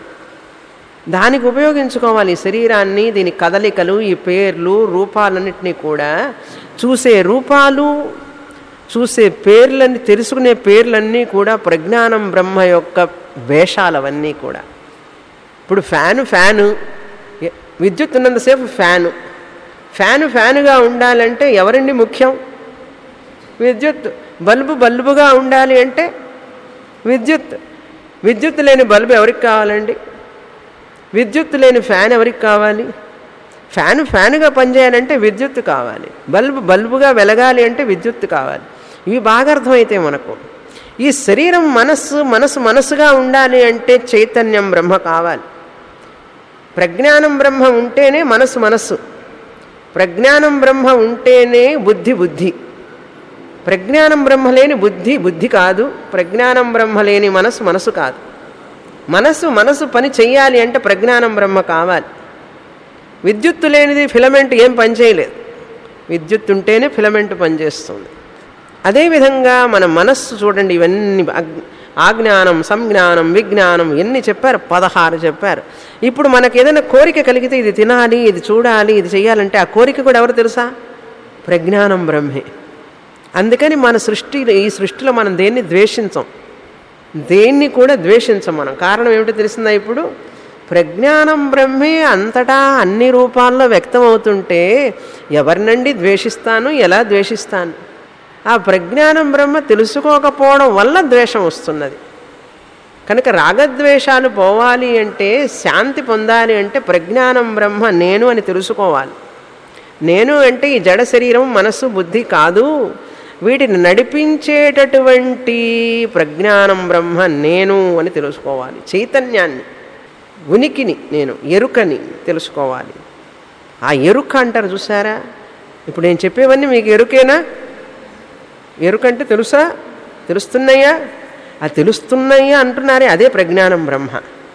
దానికి ఉపయోగించుకోవాలి ఈ శరీరాన్ని దీని కదలికలు ఈ పేర్లు రూపాలన్నింటినీ కూడా చూసే రూపాలు చూసే పేర్లన్నీ తెలుసుకునే పేర్లన్నీ కూడా ప్రజ్ఞానం బ్రహ్మ యొక్క వేషాలవన్నీ కూడా ఇప్పుడు ఫ్యాను ఫ్యాను ఎ- విద్యుత్ ఉన్నంతసేపు ఫ్యాను ఫ్యాను ఫ్యానుగా ఉండాలంటే ఎవరండి ముఖ్యం విద్యుత్ బల్బు బల్బుగా ఉండాలి అంటే విద్యుత్ విద్యుత్ లేని బల్బు ఎవరికి కావాలండి విద్యుత్ లేని ఫ్యాన్ ఎవరికి కావాలి ఫ్యాన్ ఫ్యాన్గా పనిచేయాలంటే విద్యుత్ కావాలి బల్బు బల్బుగా వెలగాలి అంటే విద్యుత్ కావాలి ఇవి బాగా అర్థమైతే మనకు ఈ శరీరం మనస్సు మనసు మనసుగా ఉండాలి అంటే చైతన్యం బ్రహ్మ కావాలి ప్రజ్ఞానం బ్రహ్మ ఉంటేనే మనసు మనస్సు ప్రజ్ఞానం బ్రహ్మ ఉంటేనే బుద్ధి బుద్ధి ప్రజ్ఞానం బ్రహ్మ లేని బుద్ధి బుద్ధి కాదు ప్రజ్ఞానం బ్రహ్మ లేని మనసు మనసు కాదు మనసు మనసు పని చెయ్యాలి అంటే ప్రజ్ఞానం బ్రహ్మ కావాలి విద్యుత్తు లేనిది ఫిలమెంట్ ఏం పని చేయలేదు విద్యుత్ ఉంటేనే ఫిలమెంట్ పనిచేస్తుంది అదేవిధంగా మన మనస్సు చూడండి ఇవన్నీ అగ్- ఆజ్ఞానం సంజ్ఞానం విజ్ఞానం ఎన్ని చెప్పారు పదహారు చెప్పారు ఇప్పుడు మనకు ఏదైనా కోరిక కలిగితే ఇది తినాలి ఇది చూడాలి ఇది చేయాలంటే ఆ కోరిక కూడా ఎవరు తెలుసా ప్రజ్ఞానం బ్రహ్మే అందుకని మన సృష్టి ఈ సృష్టిలో మనం దేన్ని ద్వేషించం దేన్ని కూడా ద్వేషించం మనం కారణం ఏమిటో తెలిసిందా ఇప్పుడు ప్రజ్ఞానం బ్రహ్మే అంతటా అన్ని రూపాల్లో వ్యక్తం అవుతుంటే ఎవరినండి ద్వేషిస్తాను ఎలా ద్వేషిస్తాను ఆ ప్రజ్ఞానం బ్రహ్మ తెలుసుకోకపోవడం వల్ల ద్వేషం వస్తున్నది కనుక రాగద్వేషాలు పోవాలి అంటే శాంతి పొందాలి అంటే ప్రజ్ఞానం బ్రహ్మ నేను అని తెలుసుకోవాలి నేను అంటే ఈ జడ శరీరం మనస్సు బుద్ధి కాదు వీటిని నడిపించేటటువంటి ప్రజ్ఞానం బ్రహ్మ నేను అని తెలుసుకోవాలి చైతన్యాన్ని ఉనికిని నేను ఎరుకని తెలుసుకోవాలి ఆ ఎరుక అంటారు చూసారా ఇప్పుడు నేను చెప్పేవన్నీ మీకు ఎరుకేనా ఎరుకంటే తెలుసా తెలుస్తున్నాయా ఆ తెలుస్తున్నాయా అంటున్నారే అదే ప్రజ్ఞానం బ్రహ్మ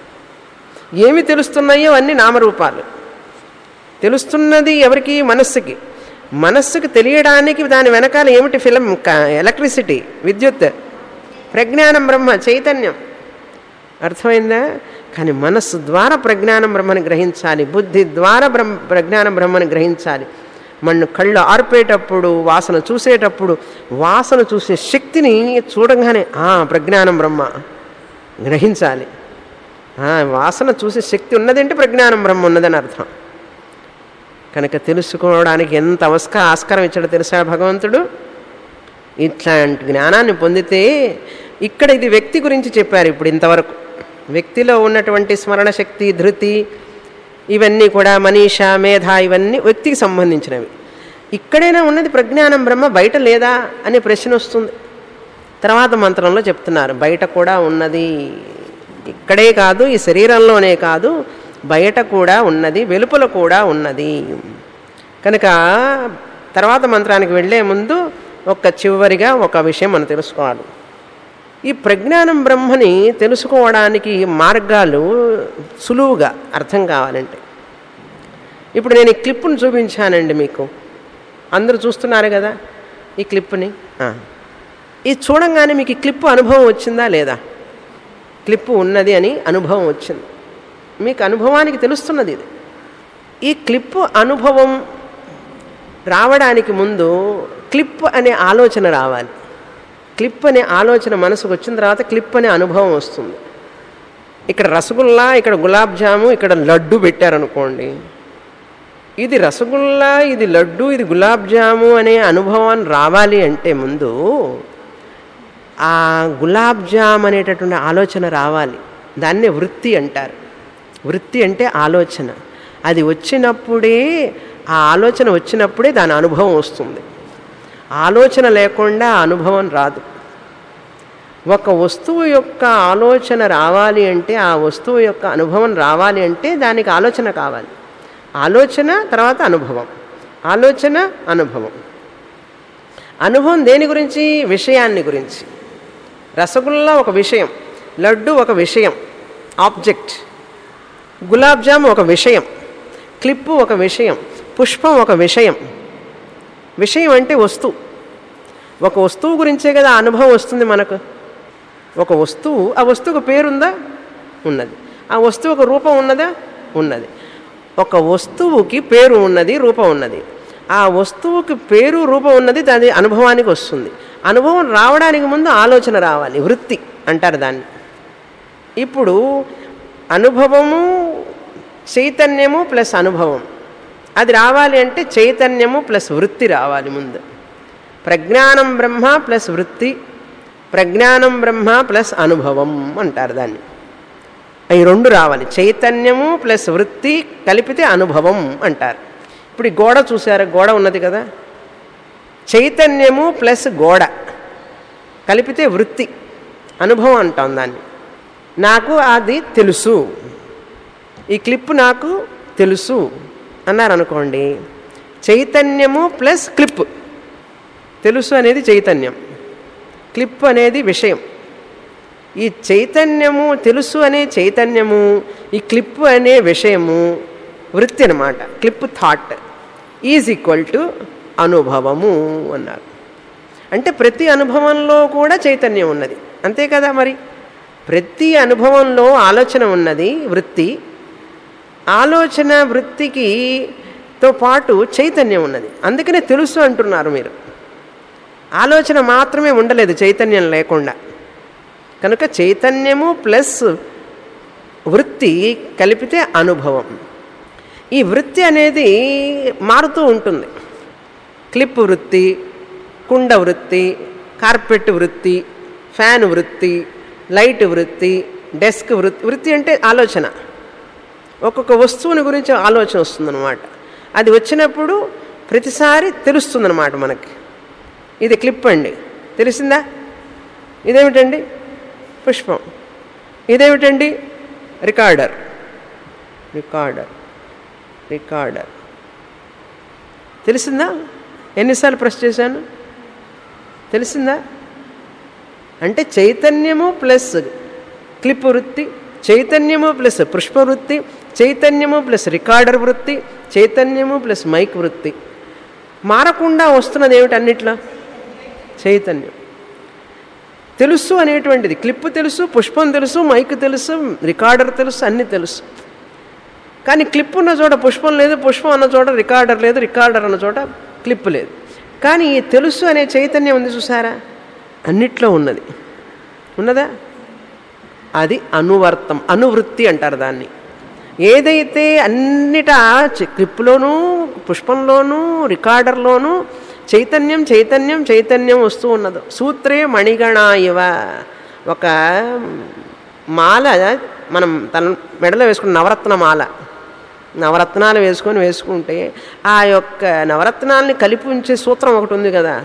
ఏమి తెలుస్తున్నాయో అన్నీ నామరూపాలు తెలుస్తున్నది ఎవరికి మనస్సుకి మనస్సుకి తెలియడానికి దాని వెనకాల ఏమిటి ఫిలం ఎలక్ట్రిసిటీ విద్యుత్ ప్రజ్ఞానం బ్రహ్మ చైతన్యం అర్థమైందా కానీ మనస్సు ద్వారా ప్రజ్ఞానం బ్రహ్మని గ్రహించాలి బుద్ధి ద్వారా బ్రహ్మ ప్రజ్ఞానం బ్రహ్మని గ్రహించాలి మన్ను కళ్ళు ఆర్పేటప్పుడు వాసన చూసేటప్పుడు వాసన చూసే శక్తిని చూడగానే ఆ ప్రజ్ఞానం బ్రహ్మ గ్రహించాలి ఆ, వాసన చూసే శక్తి ఉన్నదంటే ప్రజ్ఞానం బ్రహ్మ ఉన్నదని అర్థం కనుక తెలుసుకోవడానికి ఎంత అవస్క ఆస్కారం ఇచ్చాడో తెలుసా భగవంతుడు ఇట్లాంటి జ్ఞానాన్ని పొందితే ఇక్కడ ఇది వ్యక్తి గురించి చెప్పారు ఇప్పుడు ఇంతవరకు వ్యక్తిలో ఉన్నటువంటి స్మరణ శక్తి ధృతి ఇవన్నీ కూడా మనీష మేధ ఇవన్నీ వ్యక్తికి సంబంధించినవి ఇక్కడైనా ఉన్నది ప్రజ్ఞానం బ్రహ్మ బయట లేదా అనే ప్రశ్న వస్తుంది తర్వాత మంత్రంలో చెప్తున్నారు బయట కూడా ఉన్నది ఇక్కడే కాదు ఈ శరీరంలోనే కాదు బయట కూడా ఉన్నది వెలుపల కూడా ఉన్నది కనుక తర్వాత మంత్రానికి వెళ్ళే ముందు ఒక చివరిగా ఒక విషయం మనం తెలుసుకోవాలి ఈ ప్రజ్ఞానం బ్రహ్మని తెలుసుకోవడానికి మార్గాలు సులువుగా అర్థం కావాలంటే ఇప్పుడు నేను ఈ క్లిప్పును చూపించానండి మీకు అందరూ చూస్తున్నారు కదా ఈ క్లిప్ని ఆ. ఇది చూడంగానే మీకు ఈ క్లిప్పు అనుభవం వచ్చిందా లేదా క్లిప్పు ఉన్నది అని అనుభవం వచ్చింది మీకు అనుభవానికి తెలుస్తున్నది ఇది ఈ క్లిప్పు అనుభవం రావడానికి ముందు క్లిప్ అనే ఆలోచన రావాలి క్లిప్ అనే ఆలోచన మనసుకు వచ్చిన తర్వాత క్లిప్ అనే అనుభవం వస్తుంది ఇక్కడ రసగుల్లా ఇక్కడ గులాబ్ జాము ఇక్కడ లడ్డు పెట్టారనుకోండి ఇది రసగుల్లా ఇది లడ్డు ఇది గులాబ్ జాము అనే అనుభవం రావాలి అంటే ముందు ఆ గులాబ్ జామ్ అనేటటువంటి ఆలోచన రావాలి దాన్నే వృత్తి అంటారు వృత్తి అంటే ఆలోచన అది వచ్చినప్పుడే ఆ ఆలోచన వచ్చినప్పుడే దాని అనుభవం వస్తుంది ఆలోచన లేకుండా ఆ అనుభవం రాదు ఒక వస్తువు యొక్క ఆలోచన రావాలి అంటే ఆ వస్తువు యొక్క అనుభవం రావాలి అంటే దానికి ఆలోచన కావాలి ఆలోచన తర్వాత అనుభవం ఆలోచన అనుభవం అనుభవం దేని గురించి విషయాన్ని గురించి రసగుల్లా ఒక విషయం లడ్డు ఒక విషయం ఆబ్జెక్ట్ గులాబ్ జామ్ ఒక విషయం క్లిప్పు ఒక విషయం పుష్పం ఒక విషయం విషయం అంటే వస్తువు ఒక వస్తువు గురించే కదా ఆ అనుభవం వస్తుంది మనకు ఒక వస్తువు ఆ వస్తువుకు పేరుందా ఉన్నది ఆ వస్తువుకు రూపం ఉన్నదా ఉన్నది ఒక వస్తువుకి పేరు ఉన్నది రూపం ఉన్నది ఆ వస్తువుకి పేరు రూపం ఉన్నది దాని అనుభవానికి వస్తుంది అనుభవం రావడానికి ముందు ఆలోచన రావాలి వృత్తి అంటారు దాన్ని ఇప్పుడు అనుభవము చైతన్యము ప్లస్ అనుభవం అది రావాలి అంటే చైతన్యము ప్లస్ వృత్తి రావాలి ముందు ప్రజ్ఞానం బ్రహ్మ ప్లస్ వృత్తి ప్రజ్ఞానం బ్రహ్మ ప్లస్ అనుభవం అంటారు దాన్ని ఈ రెండు రావాలి చైతన్యము ప్లస్ వృత్తి కలిపితే అనుభవం అంటారు ఇప్పుడు ఈ గోడ చూసారా గోడ ఉన్నది కదా చైతన్యము ప్లస్ గోడ కలిపితే వృత్తి అనుభవం అంటాం దాన్ని నాకు అది తెలుసు ఈ క్లిప్ నాకు తెలుసు అన్నారు అనుకోండి చైతన్యము ప్లస్ క్లిప్ తెలుసు అనేది చైతన్యం క్లిప్ అనేది విషయం ఈ చైతన్యము తెలుసు అనే చైతన్యము ఈ క్లిప్ అనే విషయము వృత్తి అనమాట clip thought is equal to అనుభవము అన్నారు అంటే ప్రతి అనుభవంలో కూడా చైతన్యం ఉన్నది అంతే కదా మరి ప్రతి అనుభవంలో ఆలోచన ఉన్నది వృత్తి ఆలోచన వృత్తికి తో పాటు చైతన్యం ఉన్నది అందుకనే తెలుసు అంటున్నారు మీరు ఆలోచన మాత్రమే ఉండలేదు చైతన్యం లేకుండా కనుక చైతన్యము ప్లస్ వృత్తి కలిపితే అనుభవం ఈ వృత్తి అనేది మారుతూ ఉంటుంది క్లిప్ వృత్తి కుండ వృత్తి కార్పెట్ వృత్తి ఫ్యాన్ వృత్తి లైట్ వృత్తి డెస్క్ వృత్తి వృత్తి అంటే ఆలోచన ఒక్కొక్క వస్తువుని గురించి ఆలోచన వస్తుందన్నమాట అది వచ్చినప్పుడు ప్రతిసారి తెలుస్తుందన్నమాట మనకి ఇది క్లిప్ అండి తెలిసిందా ఇదేమిటండి పుష్పం ఇదేమిటండి రికార్డర్ రికార్డర్ రికార్డర్ తెలిసిందా ఎన్నిసార్లు ప్రెస్ చేశాను తెలిసిందా అంటే చైతన్యము ప్లస్ క్లిప్ వృత్తి చైతన్యము ప్లస్ పుష్ప వృత్తి చైతన్యము ప్లస్ రికార్డర్ వృత్తి చైతన్యము ప్లస్ మైక్ వృత్తి మారకుండా వస్తున్నది ఏమిటి అన్నిట్లో చైతన్యం తెలుసు అనేటువంటిది క్లిప్ తెలుసు పుష్పం తెలుసు మైక్ తెలుసు రికార్డర్ తెలుసు అన్నీ తెలుసు కానీ క్లిప్ ఉన్న చోట పుష్పం లేదు పుష్పం అన్న చోట రికార్డర్ లేదు రికార్డర్ అన్న చోట క్లిప్ లేదు కానీ ఈ తెలుసు అనే చైతన్యం ఉంది చూసారా అన్నిట్లో ఉన్నది ఉన్నదా అది అనువర్తం అనువృత్తి అంటారు దాన్ని ఏదైతే అన్నిటా చి- క్లిప్లోనూ పుష్పంలోనూ రికార్డర్లోనూ చైతన్యం చైతన్యం చైతన్యం వస్తూ ఉన్నది సూత్రే మణిగణ ఇవ ఒక మాల మనం తన మెడలో వేసుకున్న నవరత్న మాల నవరత్నాలు వేసుకొని వేసుకుంటే ఆ యొక్క నవరత్నాల్ని కలిపి ఉంచే సూత్రం ఒకటి ఉంది కదా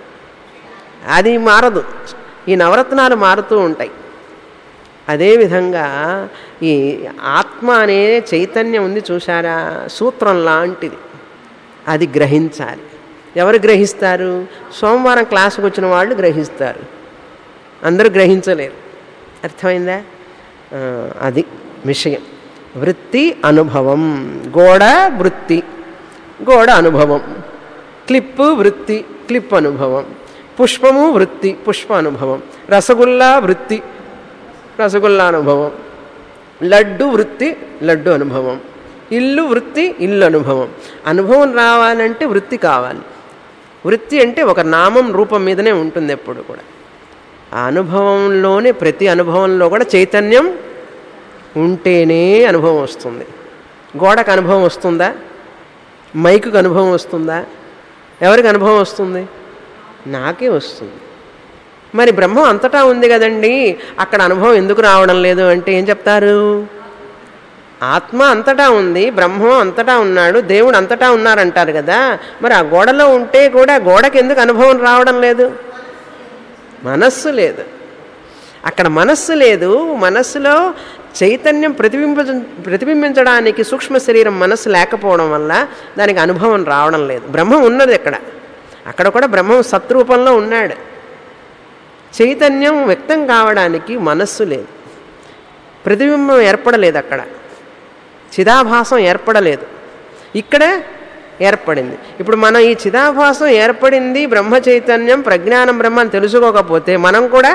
అది మారదు ఈ నవరత్నాలు మారుతూ ఉంటాయి అదేవిధంగా ఈ ఆత్మ అనే చైతన్యం ఉంది చూసారా సూత్రం లాంటిది అది గ్రహించాలి ఎవరు గ్రహిస్తారు సోమవారం క్లాసుకు వచ్చిన వాళ్ళు గ్రహిస్తారు అందరూ గ్రహించలేరు అర్థమైందా ఆ, అది విషయం వృత్తి అనుభవం గోడ వృత్తి గోడ అనుభవం క్లిప్పు వృత్తి క్లిప్ అనుభవం పుష్పము వృత్తి పుష్ప అనుభవం రసగుల్లా వృత్తి రసగుల్లా అనుభవం లడ్డు వృత్తి లడ్డు అనుభవం ఇల్లు వృత్తి ఇల్లు అనుభవం అనుభవం రావాలంటే వృత్తి కావాలి వృత్తి అంటే ఒక నామం రూపం మీదనే ఉంటుంది ఎప్పుడు కూడా ఆ అనుభవంలోనే ప్రతి అనుభవంలో కూడా చైతన్యం ఉంటేనే అనుభవం వస్తుంది గోడకు అనుభవం వస్తుందా మైకుకు అనుభవం వస్తుందా ఎవరికి అనుభవం వస్తుంది నాకే వస్తుంది మరి బ్రహ్మం అంతటా ఉంది కదండి అక్కడ అనుభవం ఎందుకు రావడం లేదు అంటే ఏం చెప్తారు ఆత్మ అంతటా ఉంది బ్రహ్మం అంతటా ఉన్నాడు దేవుడు అంతటా ఉన్నారంటారు కదా మరి ఆ గోడలో ఉంటే కూడా గోడకి ఎందుకు అనుభవం రావడం లేదు మనస్సు లేదు అక్కడ మనస్సు లేదు మనస్సులో చైతన్యం ప్రతిబింబ ప్రతిబింబించడానికి సూక్ష్మ శరీరం మనస్సు లేకపోవడం వల్ల దానికి అనుభవం రావడం లేదు బ్రహ్మం ఉన్నది అక్కడ అక్కడ కూడా బ్రహ్మం సత్రూపంలో ఉన్నాడు చైతన్యం వ్యక్తం కావడానికి మనస్సు లేదు ప్రతిబింబం ఏర్పడలేదు అక్కడ చిదాభాసం ఏర్పడలేదు ఇక్కడ ఏర్పడింది ఇప్పుడు మనం ఈ చిదాభాసం ఏర్పడింది బ్రహ్మ చైతన్యం ప్రజ్ఞానం బ్రహ్మ అని తెలుసుకోకపోతే మనం కూడా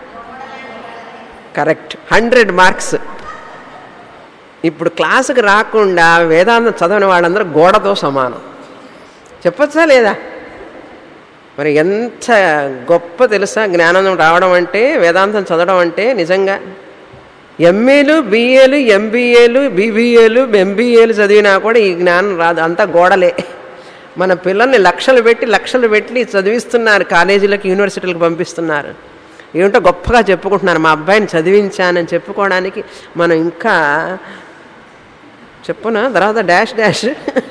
కరెక్ట్ హండ్రెడ్ మార్క్స్ ఇప్పుడు క్లాసుకు రాకుండా వేదాంతం చదవని వాళ్ళందరూ గోడతో సమానం చెప్పచ్చా లేదా మరి ఎంత గొప్ప తెలుసా జ్ఞానం రావడం అంటే వేదాంతం చదవడం అంటే నిజంగా ఎంఏలు బిఏలు ఎంబీఏలు బీబీఏలు ఎంబీఏలు చదివినా కూడా ఈ జ్ఞానం రాదు అంతా గోడలే మన పిల్లల్ని లక్షలు పెట్టి లక్షలు పెట్టి చదివిస్తున్నారు కాలేజీలకు యూనివర్సిటీలకు పంపిస్తున్నారు ఏమిటో గొప్పగా చెప్పుకుంటున్నారు మా అబ్బాయిని చదివించానని చెప్పుకోవడానికి మనం ఇంకా చెప్పునా తర్వాత డాష్ డాష్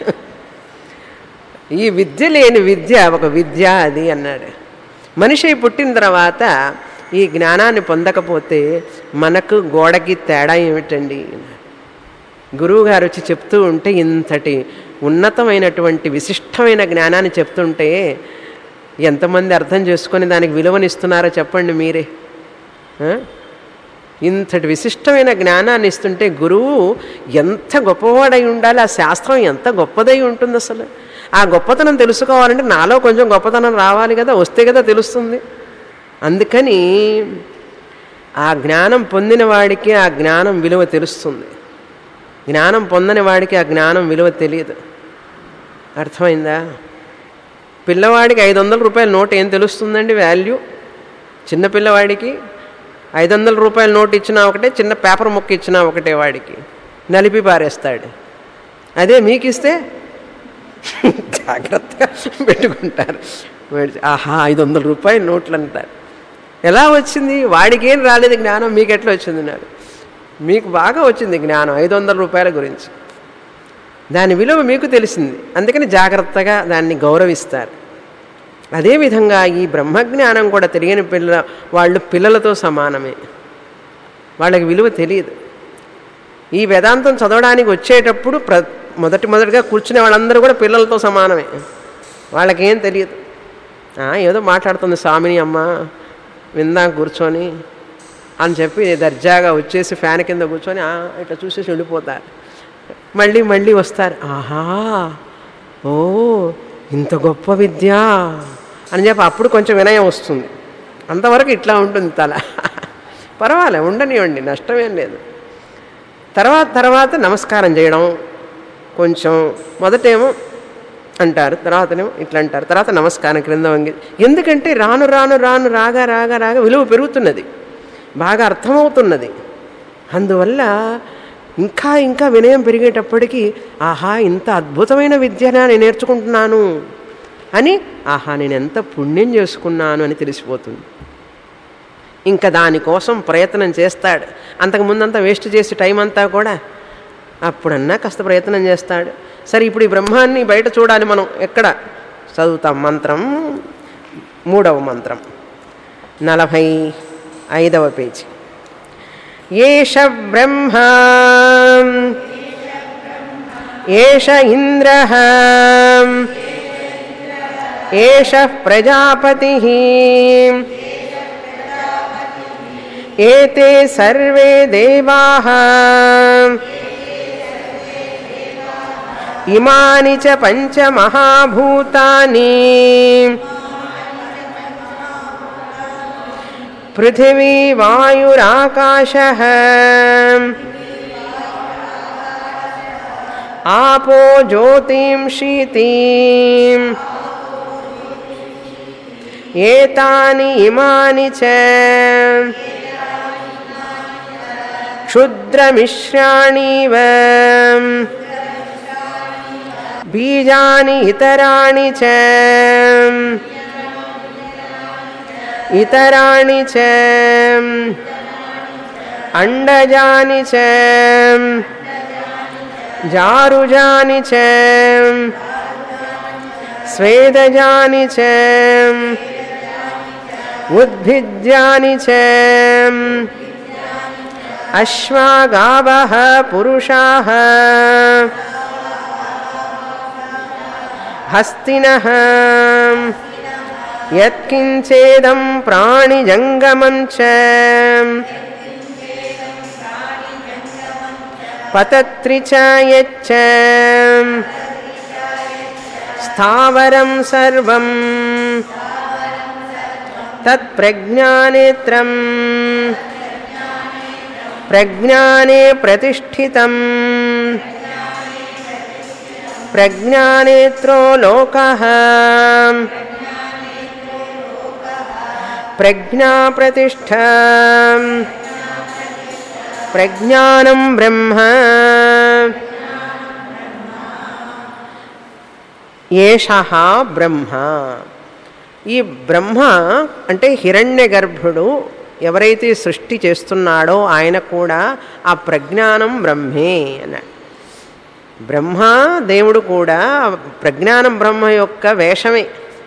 ఈ విద్య లేని విద్య ఒక విద్య అది అన్నాడు మనిషి పుట్టిన తర్వాత ఈ జ్ఞానాన్ని పొందకపోతే మనకు గోడకి తేడా ఏమిటండి గురువు గారు వచ్చి చెప్తూ ఉంటే ఇంతటి ఉన్నతమైనటువంటి విశిష్టమైన జ్ఞానాన్ని చెప్తుంటే ఎంతమంది అర్థం చేసుకొని దానికి విలువనిస్తున్నారో చెప్పండి మీరే ఆ? ఇంతటి విశిష్టమైన జ్ఞానాన్ని ఇస్తుంటే గురువు ఎంత గొప్పవాడై ఉండాలి ఆ శాస్త్రం ఎంత గొప్పదై ఉంటుంది అసలు ఆ గొప్పతనం తెలుసుకోవాలంటే నాలో కొంచెం గొప్పతనం రావాలి కదా వస్తే కదా తెలుస్తుంది అందుకని ఆ జ్ఞానం పొందిన వాడికి ఆ జ్ఞానం విలువ తెలుస్తుంది జ్ఞానం పొందని వాడికి ఆ జ్ఞానం విలువ తెలియదు అర్థమైందా పిల్లవాడికి ఐదు వందల రూపాయల నోట్ ఏం తెలుస్తుందండి వాల్యూ చిన్న పిల్లవాడికి ఐదు వందల రూపాయల నోట్ ఇచ్చినా ఒకటే చిన్న పేపర్ ముక్క ఇచ్చినా ఒకటే వాడికి నలిపి పారేస్తాడు అదే మీకు ఇస్తే జాగ్రత్తగా పెట్టుకుంటారు వాడి- ఆహా ఐదు వందల రూపాయల నోట్లు అంటారు ఎలా వచ్చింది వాడికి ఏం రాలేదు జ్ఞానం మీకు ఎట్లా వచ్చింది నాకు మీకు బాగా వచ్చింది జ్ఞానం ఐదు వందల రూపాయల గురించి దాని విలువ మీకు తెలిసింది అందుకని జాగ్రత్తగా దాన్ని గౌరవిస్తారు అదేవిధంగా ఈ బ్రహ్మజ్ఞానం కూడా తెలియని పిల్ల వాళ్ళు పిల్లలతో సమానమే వాళ్ళకి విలువ తెలియదు ఈ వేదాంతం చదవడానికి వచ్చేటప్పుడు ప్ర మొదటి మొదటిగా కూర్చునే వాళ్ళందరూ కూడా పిల్లలతో సమానమే వాళ్ళకేం తెలియదు "ఆ, ఏదో మాట్లాడుతుంది స్వామిని అమ్మ విందాం కూర్చొని అని చెప్పి దర్జాగా వచ్చేసి ఫ్యాన్ కింద కూర్చొని "ఆ," ఇట్లా చూసేసి వెళ్ళిపోతారు మళ్ళీ మళ్ళీ వస్తారు ఆహా ఓ ఇంత గొప్ప విద్య అని చెప్పి అప్పుడు కొంచెం వినయం వస్తుంది అంతవరకు ఇట్లా ఉంటుంది తల పర్వాలే ఉండనివ్వండి నష్టమేం లేదు తర్వాత తర్వాత నమస్కారం చేయడం కొంచెం మొదటేమో అంటారు తర్వాతనేమో ఇట్లా అంటారు తర్వాత నమస్కారం క్రింద వంగి ఎందుకంటే రాను రాను రాను రాగా రాగా రాగా విలువ పెరుగుతున్నది బాగా అర్థమవుతున్నది అందువల్ల ఇంకా ఇంకా వినయం పెరిగేటప్పటికీ ఆహా ఇంత అద్భుతమైన విద్యన నేను నేర్చుకుంటున్నాను అని ఆహా నేను ఎంత పుణ్యం చేసుకున్నాను అని తెలిసిపోతుంది ఇంకా దానికోసం ప్రయత్నం చేస్తాడు అంతకుముందంతా వేస్ట్ చేసి టైం అంతా కూడా అప్పుడన్నా కాస్త ప్రయత్నం చేస్తాడు సరే ఇప్పుడు ఈ బ్రహ్మాన్ని బయట చూడాలి మనం ఎక్కడ చదువుతాం మంత్రం మూడవ మంత్రం నలభై ఐదవ పేజీ ఏష బ్రహ్మ ఏష ఇంద్ర ఏష ప్రజాపతి ఏతే సర్వే దేవాః ఇమాని చ పంచమహాభూతాని పృథివీ వాయురాకాశ ఆపో జ్యోతింషీతీం ఏతాని ఇమాని చ క్షుద్రమిశ్రాణీవ బీజాని ఇతరాణి చ ఇతరాణి చ అండజాని చ జారుజాని చ స్వేదజాని చ ఉద్భిద్యాని చ అశ్వాగావః పురుషాः హస్తినः యత్కించేదం ప్రాణిజంగమం చ పతత్రి చ యచ్చ స్థావరం సర్వం తత్ప్రజ్ఞానేత్రం ప్రజ్ఞానే ప్రతిష్ఠితం ప్రజ్ఞానేత్రో లోక ప్రజ్ఞా ప్రతిష్ఠ ప్రజ్ఞానం బ్రహ్మ ఏష బ్రహ్మ ఈ బ్రహ్మ అంటే హిరణ్య గర్భుడు ఎవరైతే సృష్టి చేస్తున్నాడో ఆయన కూడా ఆ ప్రజ్ఞానం బ్రహ్మే అన్నాడు బ్రహ్మ దేవుడు కూడా ప్రజ్ఞానం బ్రహ్మ యొక్క వేషమే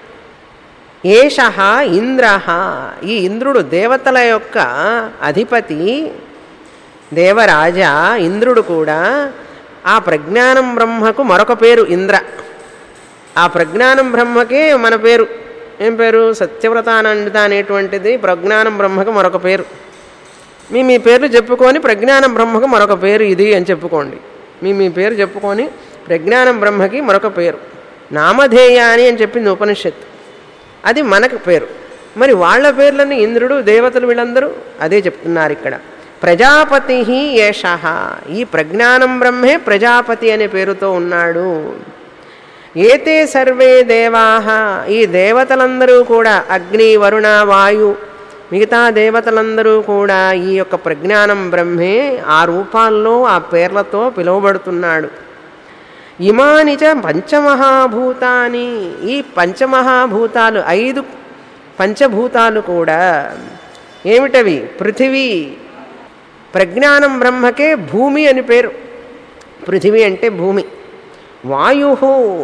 ఏష ఇంద్ర ఈ ఇంద్రుడు దేవతల యొక్క అధిపతి దేవరాజా ఇంద్రుడు కూడా ఆ ప్రజ్ఞానం బ్రహ్మకు మరొక పేరు ఇంద్ర ఆ ప్రజ్ఞానం బ్రహ్మకే మన పేరు ఏం పేరు సత్యవ్రతానందిత అనేటువంటిది ప్రజ్ఞానం బ్రహ్మకు మరొక పేరు మీ మీ పేర్లు చెప్పుకొని ప్రజ్ఞానం బ్రహ్మకు మరొక పేరు ఇది అని చెప్పుకోండి మీ మీ పేరు చెప్పుకొని ప్రజ్ఞానం బ్రహ్మకి మరొక పేరు నామధేయాని అని చెప్పింది ఉపనిషత్తు అది మనకు పేరు మరి వాళ్ళ పేర్లన్నీ ఇంద్రుడు దేవతలు వీళ్ళందరూ అదే చెప్తున్నారు ఇక్కడ ప్రజాపతి ఏష ఈ ప్రజ్ఞానం బ్రహ్మే ప్రజాపతి అనే పేరుతో ఉన్నాడు ఏతే సర్వే దేవాహ ఈ దేవతలందరూ కూడా అగ్ని వరుణ వాయు మిగతా దేవతలందరూ కూడా ఈ యొక్క ప్రజ్ఞానం బ్రహ్మే ఆ రూపాల్లో ఆ పేర్లతో పిలువబడుతున్నాడు ఇమాని చ పంచమహాభూతాని ఈ పంచమహాభూతాలు ఐదు పంచభూతాలు కూడా ఏమిటవి పృథివీ ప్రజ్ఞానం బ్రహ్మకే భూమి అని పేరు పృథివీ అంటే భూమి వాయు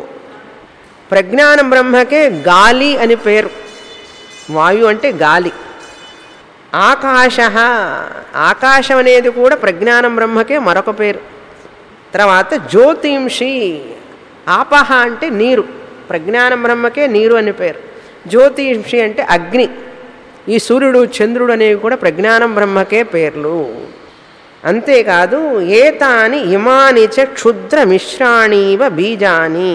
ప్రజ్ఞానం బ్రహ్మకే గాలి అని పేరు వాయు అంటే గాలి ఆకాశ ఆకాశం అనేది కూడా ప్రజ్ఞానం బ్రహ్మకే మరొక పేరు తర్వాత జ్యోతింషి ఆపహ అంటే నీరు ప్రజ్ఞానం బ్రహ్మకే నీరు అని పేరు జ్యోతింషి అంటే అగ్ని ఈ సూర్యుడు చంద్రుడు అనేవి కూడా ప్రజ్ఞానం బ్రహ్మకే పేర్లు అంతేకాదు ఏతాని ఇమాని చ క్షుద్ర మిశ్రాణీవ బీజాని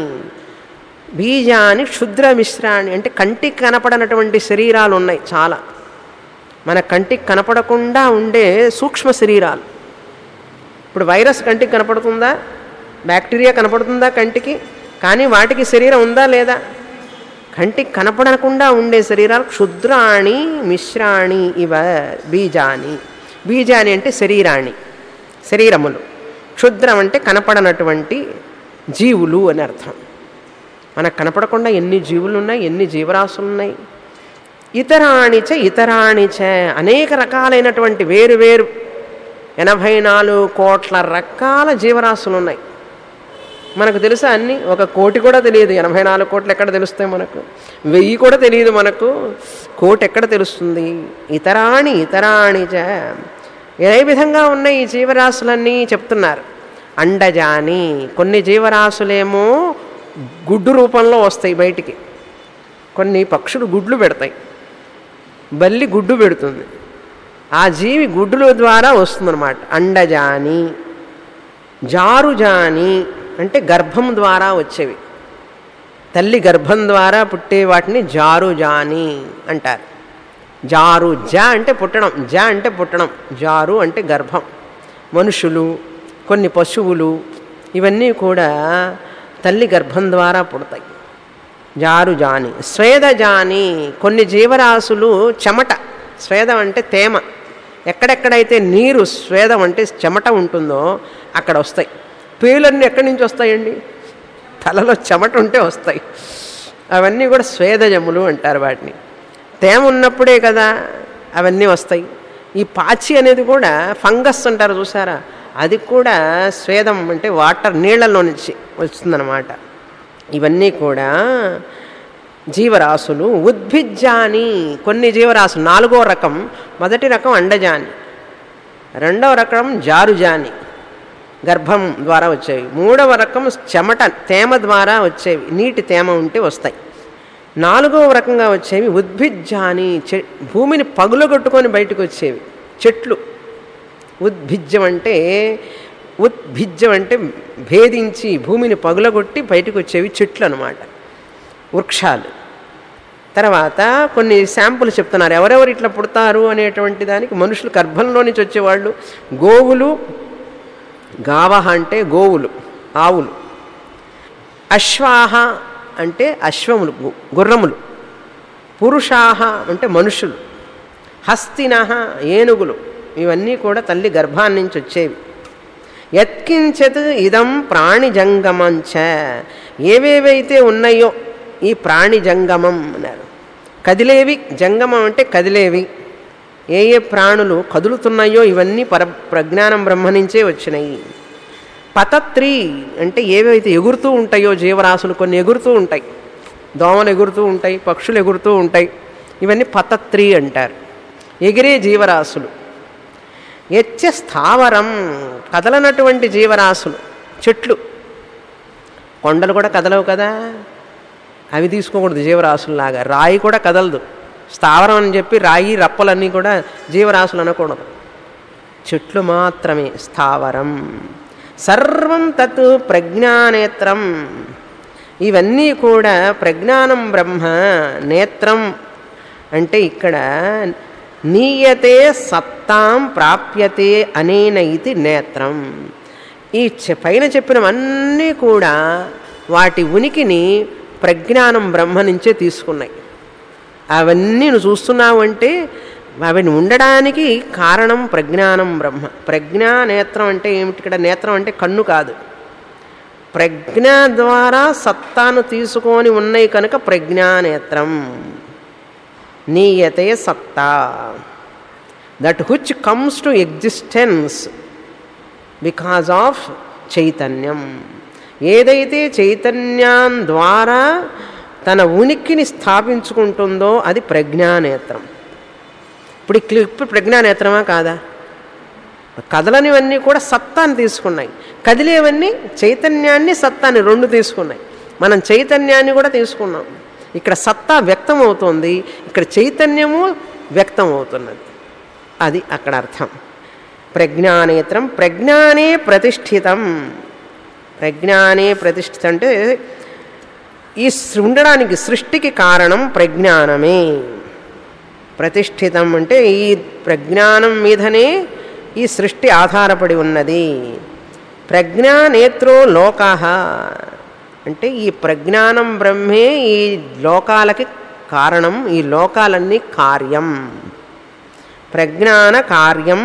బీజాని క్షుద్ర మిశ్రాణి అంటే కంటికి కనపడనటువంటి శరీరాలు ఉన్నాయి చాలా మన కంటికి కనపడకుండా ఉండే సూక్ష్మ శరీరాలు ఇప్పుడు వైరస్ కంటికి కనపడుతుందా బ్యాక్టీరియా కనపడుతుందా కంటికి కానీ వాటికి శరీరం ఉందా లేదా కంటికి కనపడకుండా ఉండే శరీరాలు క్షుద్రాణి మిశ్రాణి ఇవ బీజాని బీజాని అంటే శరీరాణి శరీరములు క్షుద్రం అంటే కనపడనటువంటి జీవులు అని అర్థం మనకు కనపడకుండా ఎన్ని జీవులు ఉన్నాయి ఎన్ని జీవరాశులు ఉన్నాయి ఇతరాణిచ ఇతరాణిచ అనేక రకాలైనటువంటి వేరు వేరు ఎనభై నాలుగు కోట్ల రకాల జీవరాశులు ఉన్నాయి మనకు తెలుసా అన్ని ఒక కోటి కూడా తెలియదు ఎనభై నాలుగు కోట్లు ఎక్కడ తెలుస్తాయి మనకు వెయ్యి కూడా తెలియదు మనకు కోటి ఎక్కడ తెలుస్తుంది ఇతరాణి ఇతరాణిచ ఏ విధంగా ఉన్నాయి ఈ జీవరాశులన్నీ చెప్తున్నారు అండజాని కొన్ని జీవరాశులేమో గుడ్డు రూపంలో వస్తాయి బయటికి కొన్ని పక్షులు గుడ్లు పెడతాయి బల్లి గుడ్డు పెడుతుంది ఆ జీవి గుడ్డుల ద్వారా వస్తుందన్నమాట అండజాని జారుజాని అంటే గర్భం ద్వారా వచ్చేవి తల్లి గర్భం ద్వారా పుట్టే వాటిని జారుజాని అంటారు జారు జ అంటే పుట్టడం జ అంటే పుట్టడం జారు అంటే గర్భం మనుషులు కొన్ని పశువులు ఇవన్నీ కూడా తల్లి గర్భం ద్వారా పుడతాయి జారు జాని స్వేద జాని కొన్ని జీవరాశులు చెమట స్వేదం అంటే తేమ ఎక్కడెక్కడైతే నీరు స్వేదం అంటే చెమట ఉంటుందో అక్కడ వస్తాయి పేలన్నీ ఎక్కడి నుంచి వస్తాయండి తలలో చెమట ఉంటే వస్తాయి అవన్నీ కూడా స్వేదజములు అంటారు వాటిని తేమ ఉన్నప్పుడే కదా అవన్నీ వస్తాయి ఈ పాచి అనేది కూడా ఫంగస్ అంటారు చూసారా అది కూడా స్వేదం అంటే వాటర్ నీళ్లలో నుంచి వస్తుందన్నమాట ఇవన్నీ కూడా జీవరాశులు ఉద్భిజ్జాని కొన్ని జీవరాశులు నాలుగో రకం మొదటి రకం అండజాని రెండవ రకం జారుజాని గర్భం ద్వారా వచ్చేవి మూడవ రకం చెమట తేమ ద్వారా వచ్చేవి నీటి తేమ ఉంటే వస్తాయి నాలుగవ రకంగా వచ్చేవి ఉద్భిజ్జాని చె భూమిని పగులగొట్టుకొని బయటకు వచ్చేవి చెట్లు ఉద్భిజ్యం అంటే ఉద్భిజ్యం అంటే భేదించి భూమిని పగులగొట్టి బయటకు వచ్చేవి చెట్లు అనమాట వృక్షాలు తర్వాత కొన్ని శాంపుల్ చెప్తున్నారు ఎవరెవరు ఇట్లా పుడతారు అనేటువంటి దానికి మనుషులు గర్భంలో నుంచి వచ్చేవాళ్ళు గోవులు గావహ అంటే గోవులు ఆవులు అశ్వాహ అంటే అశ్వములు గు- గుర్రములు పురుషాహ అంటే మనుషులు హస్తిన ఏనుగులు ఇవన్నీ కూడా తల్లి గర్భాన్ని నుంచి వచ్చేవి యత్కించత్ ఇదం ప్రాణిజంగమంచ ఏవేవైతే ఉన్నాయో ఈ ప్రాణిజంగమం అన్నారు కదిలేవి జంగమం అంటే కదిలేవి ఏ ఏ ప్రాణులు కదులుతున్నాయో ఇవన్నీ పర ప్రజ్ఞానం బ్రహ్మ నుంచే వచ్చినాయి పతత్రి అంటే ఏవైతే ఎగురుతూ ఉంటాయో జీవరాశులు కొన్ని ఎగురుతూ ఉంటాయి దోమలు ఎగురుతూ ఉంటాయి పక్షులు ఎగురుతూ ఉంటాయి ఇవన్నీ పతత్రి అంటారు ఎగిరే జీవరాశులు ఎచ్చ స్థావరం కదలనటువంటి జీవరాశులు చెట్లు కొండలు కూడా కదలవు కదా అవి తీసుకోకూడదు జీవరాశుల్లాగా రాయి కూడా కదలదు స్థావరం అని చెప్పి రాయి రప్పలన్నీ కూడా జీవరాశులు అనకూడదు చెట్లు మాత్రమే స్థావరం సర్వం తత్ ప్రజ్ఞానేత్రం ఇవన్నీ కూడా ప్రజ్ఞానం బ్రహ్మ నేత్రం అంటే ఇక్కడ నీయతే సత్తాం ప్రాప్యతే అనేన ఇది నేత్రం ఈ చె- పైన చెప్పినవన్నీ కూడా వాటి ఉనికిని ప్రజ్ఞానం బ్రహ్మ నుంచే తీసుకున్నాయి అవన్నీ నువ్వు చూస్తున్నావు అంటే అవి ఉండడానికి కారణం ప్రజ్ఞానం బ్రహ్మ ప్రజ్ఞా నేత్రం అంటే ఏమిటి ఇక్కడ నేత్రం అంటే కన్ను కాదు ప్రజ్ఞ ద్వారా సత్తాను తీసుకొని ఉన్నాయి కనుక ప్రజ్ఞానేత్రం నీయతే సత్తా that which comes to existence because of చైతన్యం ఏదైతే చైతన్యం ద్వారా తన ఉనికిని స్థాపించుకుంటుందో అది ప్రజ్ఞానేత్రం ఇప్పుడు ఈ క్లిప్ ప్రజ్ఞానేత్రమా కాదా కదలనివన్నీ కూడా సత్తాన్ని తీసుకున్నాయి కదిలేవన్నీ చైతన్యాన్ని సత్తాన్ని రెండు తీసుకున్నాయి మనం చైతన్యాన్ని కూడా తీసుకున్నాం ఇక్కడ సత్తా వ్యక్తం అవుతోంది ఇక్కడ చైతన్యము వ్యక్తం అవుతున్నది అది అక్కడ అర్థం ప్రజ్ఞానేత్రం ప్రజ్ఞానే ప్రతిష్ఠితం ప్రజ్ఞానే ప్రతిష్ఠిత అంటే ఈ సృ- ఉండడానికి సృష్టికి కారణం ప్రజ్ఞానమే ప్రతిష్ఠితం అంటే ఈ ప్రజ్ఞానం మీదనే ఈ సృష్టి ఆధారపడి ఉన్నది ప్రజ్ఞానేత్రో లోక అంటే ఈ ప్రజ్ఞానం బ్రహ్మే ఈ లోకాలకి కారణం ఈ లోకాలన్నీ కార్యం ప్రజ్ఞాన కార్యం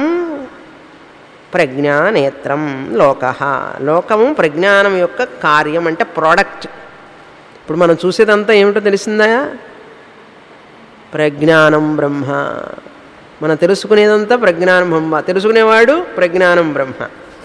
ప్రజ్ఞానేత్రం లోక లోకము ప్రజ్ఞానం యొక్క కార్యం అంటే ప్రోడక్ట్ ఇప్పుడు మనం చూసేదంతా ఏమిటో తెలిసిందా ప్రజ్ఞానం బ్రహ్మ మనం తెలుసుకునేదంతా ప్రజ్ఞానం బ్రహ్మ తెలుసుకునేవాడు ప్రజ్ఞానం బ్రహ్మ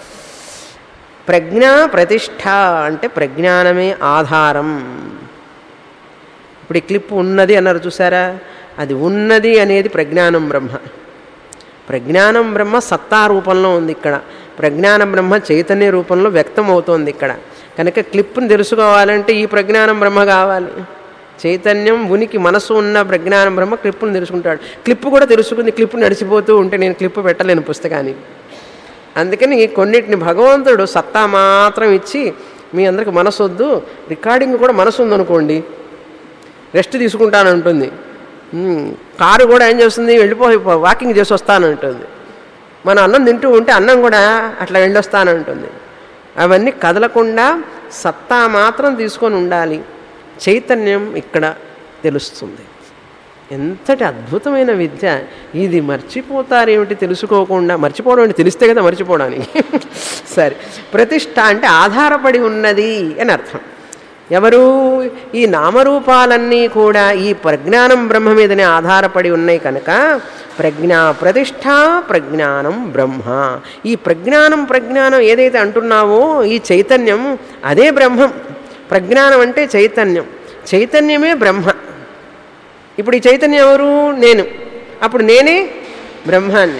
ప్రజ్ఞా ప్రతిష్ట అంటే ప్రజ్ఞానమే ఆధారం ఇప్పుడు ఈ క్లిప్ ఉన్నది అన్నారు చూసారా అది ఉన్నది అనేది ప్రజ్ఞానం బ్రహ్మ ప్రజ్ఞానం బ్రహ్మ సత్తా రూపంలో ఉంది ఇక్కడ ప్రజ్ఞానం బ్రహ్మ చైతన్య రూపంలో వ్యక్తం అవుతోంది ఇక్కడ కనుక క్లిప్ను తెలుసుకోవాలంటే ఈ ప్రజ్ఞానం బ్రహ్మ కావాలి చైతన్యం ఉనికి మనసు ఉన్న ప్రజ్ఞానం బ్రహ్మ క్లిప్పును తెలుసుకుంటాడు క్లిప్పు కూడా తెలుసుకుంది క్లిప్పు నడిచిపోతూ ఉంటే నేను క్లిప్పు పెట్టలేను పుస్తకానికి అందుకని కొన్నిటిని భగవంతుడు సత్తా మాత్రం ఇచ్చి మీ అందరికి మనసు వద్దు రికార్డింగ్ కూడా మనసు ఉందనుకోండి రెస్ట్ తీసుకుంటానంటుంది ఉమ్, కారు కూడా ఏం చేస్తుంది వెళ్ళిపోయి వాకింగ్ చేసి వస్తానంటుంది మనం అన్నం తింటూ ఉంటే అన్నం కూడా అట్లా వెళ్ళొస్తానంటుంది అవన్నీ కదలకుండా సత్తా మాత్రం తీసుకొని ఉండాలి చైతన్యం ఇక్కడ తెలుస్తుంది ఎంతటి అద్భుతమైన విద్య ఇది మర్చిపోతారేమిటి తెలుసుకోకుండా మర్చిపోవడం అంటే తెలిస్తే కదా మర్చిపోవడానికి సరే ప్రతిష్ట అంటే ఆధారపడి ఉన్నది అని అర్థం ఎవరు ఈ నామరూపాలన్నీ కూడా ఈ ప్రజ్ఞానం బ్రహ్మ మీదనే ఆధారపడి ఉన్నాయి కనుక ప్రజ్ఞా ప్రతిష్ట ప్రజ్ఞానం బ్రహ్మ ఈ ప్రజ్ఞానం ప్రజ్ఞానం ఏదైతే అంటున్నావో ఈ చైతన్యం అదే బ్రహ్మం ప్రజ్ఞానం అంటే చైతన్యం చైతన్యమే బ్రహ్మ ఇప్పుడు ఈ చైతన్యం ఎవరు నేను అప్పుడు నేనే బ్రహ్మాన్ని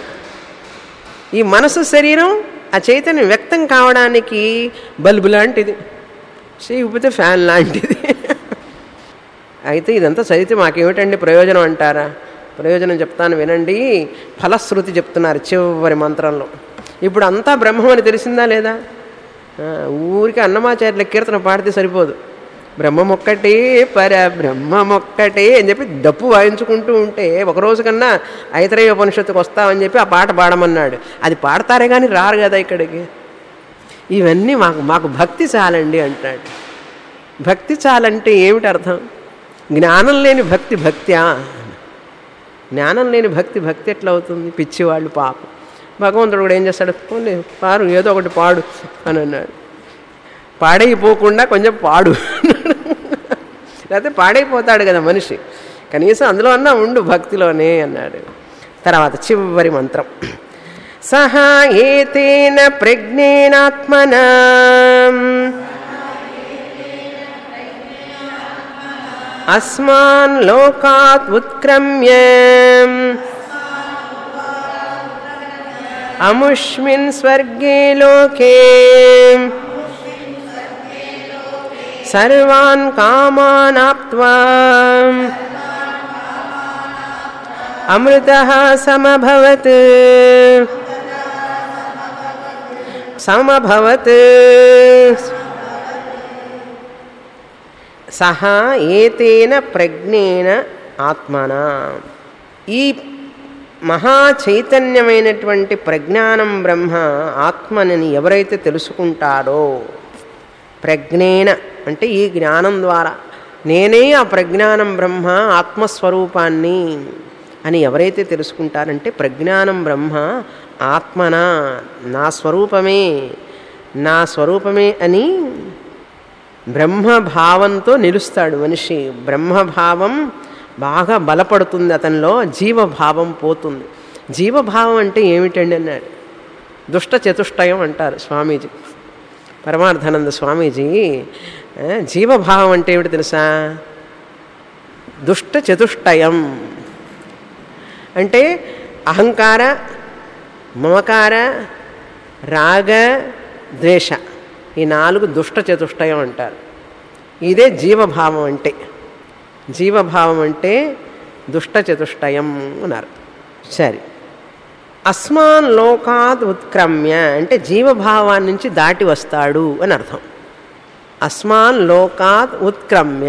ఈ మనసు శరీరం ఆ చైతన్యం వ్యక్తం కావడానికి బల్బు లాంటిది చేయకపోతే ఫ్యాన్ లాంటిది అయితే ఇదంతా చదివితే మాకేమిటండి ప్రయోజనం అంటారా ప్రయోజనం చెప్తాను వినండి ఫలశ్రుతి చెప్తున్నారు చివరి మంత్రంలో ఇప్పుడు అంతా బ్రహ్మం అని తెలిసిందా లేదా ఆ, ఊరికి అన్నమాచార్యుల కీర్తన పాడితే సరిపోదు బ్రహ్మమొక్కటే పర బ్రహ్మమొక్కటే అని చెప్పి డప్పు వాయించుకుంటూ ఉంటే ఒక రోజు కన్నా ఐతరేయ ఉపనిషత్తుకు వస్తామని చెప్పి ఆ పాట పాడమన్నాడు అది పాడతారే కానీ రారు కదా ఇక్కడికి ఇవన్నీ మాకు మాకు భక్తి చాలండి అంటాడు భక్తి చాలంటే ఏమిటి అర్థం జ్ఞానం లేని భక్తి భక్త్యా జ్ఞానం లేని భక్తి భక్తి ఎట్లా అవుతుంది పిచ్చివాళ్ళు పాపం భగవంతుడు కూడా ఏం చేస్తాడు పోనీ పారు ఏదో ఒకటి పాడు అని అన్నాడు పాడైపోకుండా కొంచెం పాడు లేకపోతే పాడైపోతాడు కదా మనిషి కనీసం అందులో అన్నా ఉండు భక్తిలోనే అన్నాడు తర్వాత చివరి మంత్రం సహా ఏతేన ప్రజ్ఞేనాత్మనా అస్మాన్ లోకాత్ ఉత్క్రమ్య అముష్మిన్ స్వర్గే లోకే సర్వాన్ కామానాప్త్వా అమృత సమభవత్ సమభవత్ సహా ఏతేన ప్రజ్ఞేన ఆత్మన ఈ మహా చైతన్యమైనటువంటి ప్రజ్ఞానం బ్రహ్మ ఆత్మని ఎవరైతే తెలుసుకుంటారో ప్రజ్ఞేన అంటే ఈ జ్ఞానం ద్వారా నేనే ఆ ప్రజ్ఞానం బ్రహ్మ ఆత్మస్వరూపాన్ని అని ఎవరైతే తెలుసుకుంటారంటే ప్రజ్ఞానం బ్రహ్మ ఆత్మన నా స్వరూపమే నా స్వరూపమే అని బ్రహ్మభావంతో నిలుస్తాడు మనిషి బ్రహ్మభావం బాగా బలపడుతుంది అతనిలో జీవభావం పోతుంది జీవభావం అంటే ఏమిటండి అన్నాడు దుష్ట చతుష్టయం అంటారు స్వామీజీ పరమార్థానంద స్వామీజీ ఆ, జీవభావం అంటే ఏమిటి తెలుసా దుష్ట చతుష్టయం అంటే అహంకార మమకార రాగ ద్వేష ఈ నాలుగు దుష్ట చతుష్టయం అంటారు ఇదే జీవభావం అంటే జీవభావం అంటే దుష్ట చతుష్టయం అన్నారు సరే అస్మాన్ లోకాత్ ఉత్క్రమ్య అంటే జీవభావాన్ని నుంచి దాటి వస్తాడు అని అర్థం అస్మాన్ లోకాత్ ఉత్క్రమ్య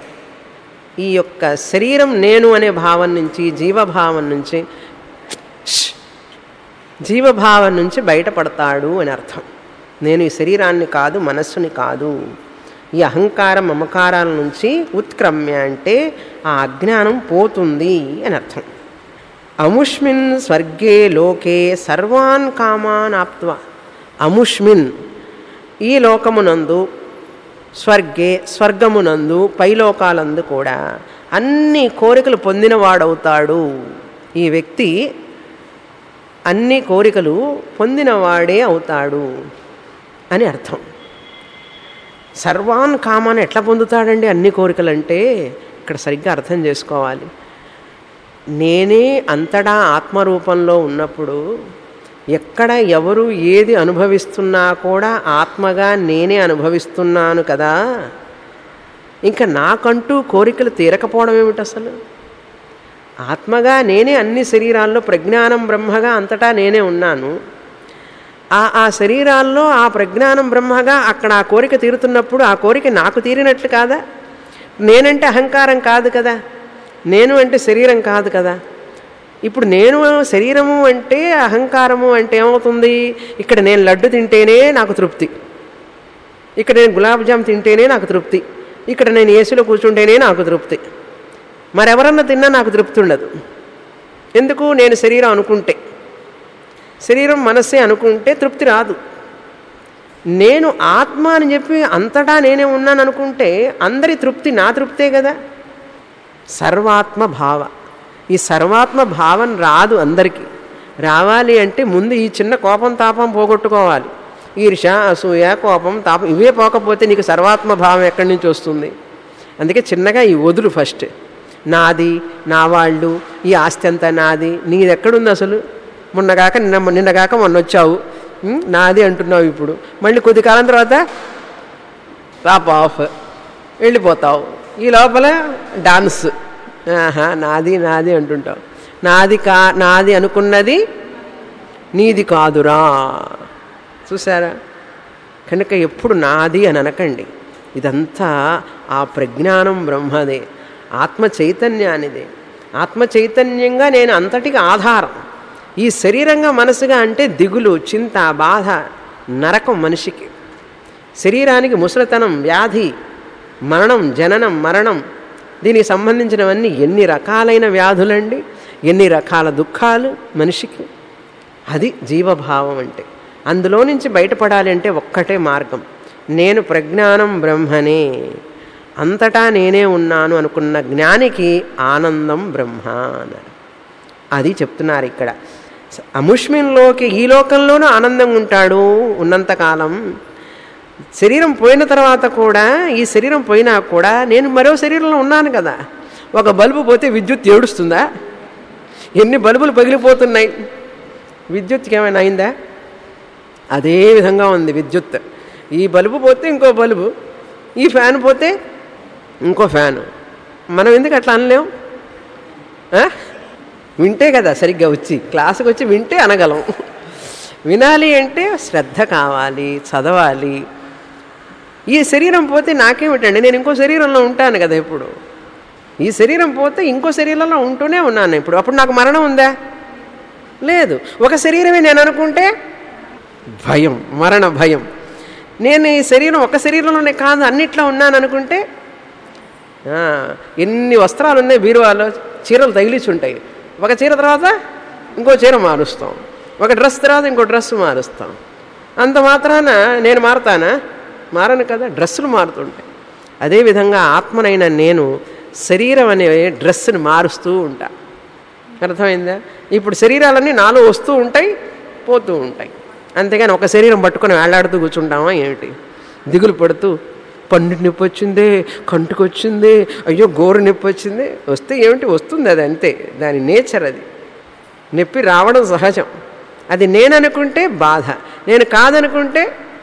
ఈ యొక్క శరీరం నేను అనే భావం నుంచి జీవభావం నుంచి ష్! జీవభావం నుంచి బయటపడతాడు అని అర్థం నేను ఈ శరీరాన్ని కాదు మనస్సుని కాదు ఈ అహంకార మమకారాల నుంచి ఉత్క్రమ్య అంటే ఆ అజ్ఞానం పోతుంది అని అర్థం అముష్మిన్ స్వర్గే లోకే సర్వాన్ కామాన్ ఆప్త్వ అముష్మిన్ ఈ లోకమునందు స్వర్గే స్వర్గమునందు పైలోకాలందు కూడా అన్ని కోరికలు పొందినవాడవుతాడు ఈ వ్యక్తి అన్ని కోరికలు పొందినవాడే అవుతాడు అని అర్థం సర్వాన్ కామాన్ ఎట్లా పొందుతాడండి అన్ని కోరికలంటే ఇక్కడ సరిగ్గా అర్థం చేసుకోవాలి నేనే అంతటా ఆత్మరూపంలో ఉన్నప్పుడు ఎక్కడ ఎవరు ఏది అనుభవిస్తున్నా కూడా ఆత్మగా నేనే అనుభవిస్తున్నాను కదా ఇంకా నాకంటూ కోరికలు తీరకపోవడం ఏమిటి అసలు ఆత్మగా నేనే అన్ని శరీరాల్లో ప్రజ్ఞానం బ్రహ్మగా అంతటా నేనే ఉన్నాను ఆ ఆ శరీరాల్లో ఆ ప్రజ్ఞానం బ్రహ్మగా అక్కడ ఆ కోరిక తీరుతున్నప్పుడు ఆ కోరిక నాకు తీరినట్లు కాదా నేనంటే అహంకారం కాదు కదా నేను అంటే శరీరం కాదు కదా ఇప్పుడు నేను శరీరము అంటే అహంకారము అంటే ఏమవుతుంది ఇక్కడ నేను లడ్డు తింటేనే నాకు తృప్తి ఇక్కడ నేను గులాబ్ జామ్ తింటేనే నాకు తృప్తి ఇక్కడ నేను ఏసీలో కూర్చుంటేనే నాకు తృప్తి మరెవరన్నా తిన్నా నాకు తృప్తి ఉండదు ఎందుకు నేను శరీరం అనుకుంటే శరీరం మనస్సే అనుకుంటే తృప్తి రాదు నేను ఆత్మ అని చెప్పి అంతటా నేనే ఉన్నాను అనుకుంటే అందరి తృప్తి నా తృప్తే కదా సర్వాత్మ భావ ఈ సర్వాత్మ భావం రాదు అందరికీ రావాలి అంటే ముందు ఈ చిన్న కోపం తాపం పోగొట్టుకోవాలి ఈర్ష అసూయ కోపం తాపం ఇవే పోకపోతే నీకు సర్వాత్మ భావం ఎక్కడి నుంచి వస్తుంది అందుకే చిన్నగా ఈ వదులు ఫస్ట్ నాది నా వాళ్ళు ఈ ఆస్తి అంతా నాది నీది ఎక్కడుంది అసలు మొన్నగాక నిన్న నిన్నగాక మొన్న వచ్చావు ఉం? నాది అంటున్నావు ఇప్పుడు మళ్ళీ కొద్ది కాలం తర్వాత టాప్ ఆఫ్ వెళ్ళిపోతావు ఈ లోపల డాన్స్ ఆహా నాది నాది అంటుంటావు నాది కా నాది అనుకున్నది నీది కాదురా చూసారా కనుక ఎప్పుడు నాది అని అనకండి ఇదంతా ఆ ప్రజ్ఞానం బ్రహ్మదే ఆత్మ చైతన్యానిదే ఆత్మ చైతన్యంగా నేను అంతటికి ఆధారం ఈ శరీరంగా మనసుగా అంటే దిగులు చింత బాధ నరకం మనిషికి శరీరానికి ముసలితనం వ్యాధి మరణం జననం మరణం దీనికి సంబంధించినవన్నీ ఎన్ని రకాలైన వ్యాధులండి ఎన్ని రకాల దుఃఖాలు మనిషికి అది జీవభావం అంటే అందులో నుంచి బయటపడాలి అంటే ఒక్కటే మార్గం నేను ప్రజ్ఞానం బ్రహ్మనే అంతటా నేనే ఉన్నాను అనుకున్న జ్ఞానికి ఆనందం బ్రహ్మ అన్నారు అది చెప్తున్నారు ఇక్కడ అముష్మిన్లోకి ఈ లోకంలోనూ ఆనందంగా ఉంటాడు ఉన్నంతకాలం శరీరం పోయిన తర్వాత కూడా ఈ శరీరం పోయినా కూడా నేను మరో శరీరంలో ఉన్నాను కదా ఒక బల్బు పోతే విద్యుత్ ఏడుస్తుందా ఎన్ని బల్బులు పగిలిపోతున్నాయి విద్యుత్కి ఏమైనా అయిందా అదే విధంగా ఉంది విద్యుత్ ఈ బల్బు పోతే ఇంకో బల్బు ఈ ఫ్యాన్ పోతే ఇంకో ఫ్యాను మనం ఎందుకు అట్లా అనలేం ఆ? వింటే కదా సరిగ్గా వచ్చి క్లాసుకి వచ్చి వింటే అనగలం వినాలి అంటే శ్రద్ధ కావాలి చదవాలి ఈ శరీరం పోతే నాకేమిటండి నేను ఇంకో శరీరంలో ఉంటాను కదా ఇప్పుడు ఈ శరీరం పోతే ఇంకో శరీరంలో ఉంటూనే ఉన్నాను ఇప్పుడు అప్పుడు నాకు మరణం ఉందా లేదు ఒక శరీరమే నేను అనుకుంటే భయం మరణ భయం నేను ఈ శరీరం ఒక శరీరంలోనే కాదు అన్నిట్లో ఉన్నాను అనుకుంటే ఆ, ఎన్ని వస్త్రాలు ఉన్నాయి బీరువాలో చీరలు తగిలిచి ఉంటాయి ఒక చీర తర్వాత ఇంకో చీర మారుస్తాం ఒక డ్రెస్ తర్వాత ఇంకో డ్రెస్ మారుస్తాం అంత మాత్రాన నేను మారతానా మారను కదా డ్రెస్సులు మారుతుంటాయి అదేవిధంగా ఆత్మనైన నేను శరీరం అనే డ్రెస్సుని మారుస్తూ ఉంటా అర్థమైందా ఇప్పుడు శరీరాలన్నీ నాలో వస్తూ ఉంటాయి పోతూ ఉంటాయి అంతేగాని ఒక శరీరం పట్టుకొని వేలాడుతూ కూర్చుంటామా ఏమిటి దిగులు పడుతూ పన్ను నొప్పి వచ్చిందే కంటికి వచ్చింది అయ్యో గోరు నొప్పి వచ్చింది వస్తే ఏమిటి వస్తుంది అది అంతే దాని నేచర్ అది నొప్పి రావడం సహజం అది నేను అనుకుంటే బాధ నేను కాదనుకుంటే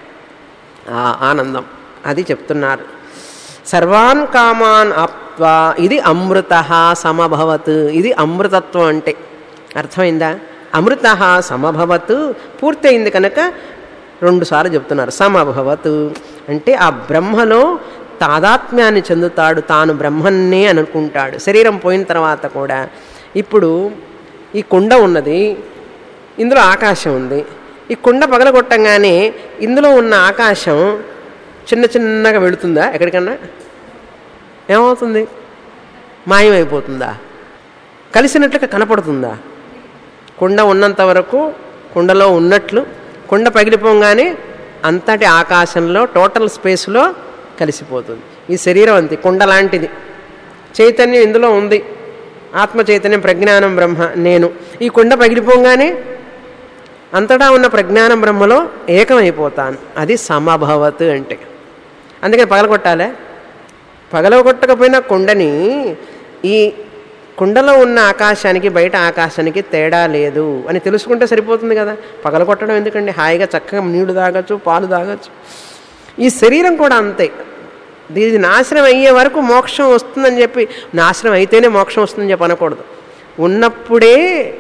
ఆ ఆనందం అది చెప్తున్నారు సర్వాన్ కామాన్ ఆప్వా ఇది అమృత సమభవత్ ఇది అమృతత్వం అంటే అర్థమైందా అమృత సమభవత్ పూర్తయింది కనుక రెండుసార్లు చెప్తున్నారు సమభవత్ అంటే ఆ బ్రహ్మలో తాదాత్మ్యాన్ని చెందుతాడు తాను బ్రహ్మన్నే అనుకుంటాడు శరీరం పోయిన తర్వాత కూడా ఇప్పుడు ఈ కుండ ఉన్నది ఇందులో ఆకాశం ఉంది ఈ కుండ పగలగొట్టంగానే ఇందులో ఉన్న ఆకాశం చిన్న చిన్నగా వెళుతుందా ఎక్కడికన్నా ఏమవుతుంది మాయమైపోతుందా కలిసినట్లుగా కనపడుతుందా కుండ ఉన్నంత వరకు కుండలో ఉన్నట్లు కుండ పగిలిపోగానే అంతటి ఆకాశంలో టోటల్ స్పేస్లో కలిసిపోతుంది ఈ శరీరం అంతే కుండ లాంటిది చైతన్యం ఇందులో ఉంది ఆత్మ చైతన్యం ప్రజ్ఞానం బ్రహ్మ నేను ఈ కుండ పగిలిపోగానే అంతటా ఉన్న ప్రజ్ఞానం బ్రహ్మలో ఏకమైపోతాను అది సమభవత్ అంటే అందుకని పగలగొట్టాలే పగలగొట్టకపోయినా కుండని ఈ కుండలో ఉన్న ఆకాశానికి బయట ఆకాశానికి తేడా లేదు అని తెలుసుకుంటే సరిపోతుంది కదా పగలగొట్టడం ఎందుకండి హాయిగా చక్కగా నీళ్లు తాగొచ్చు పాలు తాగొచ్చు ఈ శరీరం కూడా అంతే దీని నాశనం అయ్యే వరకు మోక్షం వస్తుందని చెప్పి నాశనం అయితేనే మోక్షం వస్తుందని చెప్పి అనకూడదు ఉన్నప్పుడే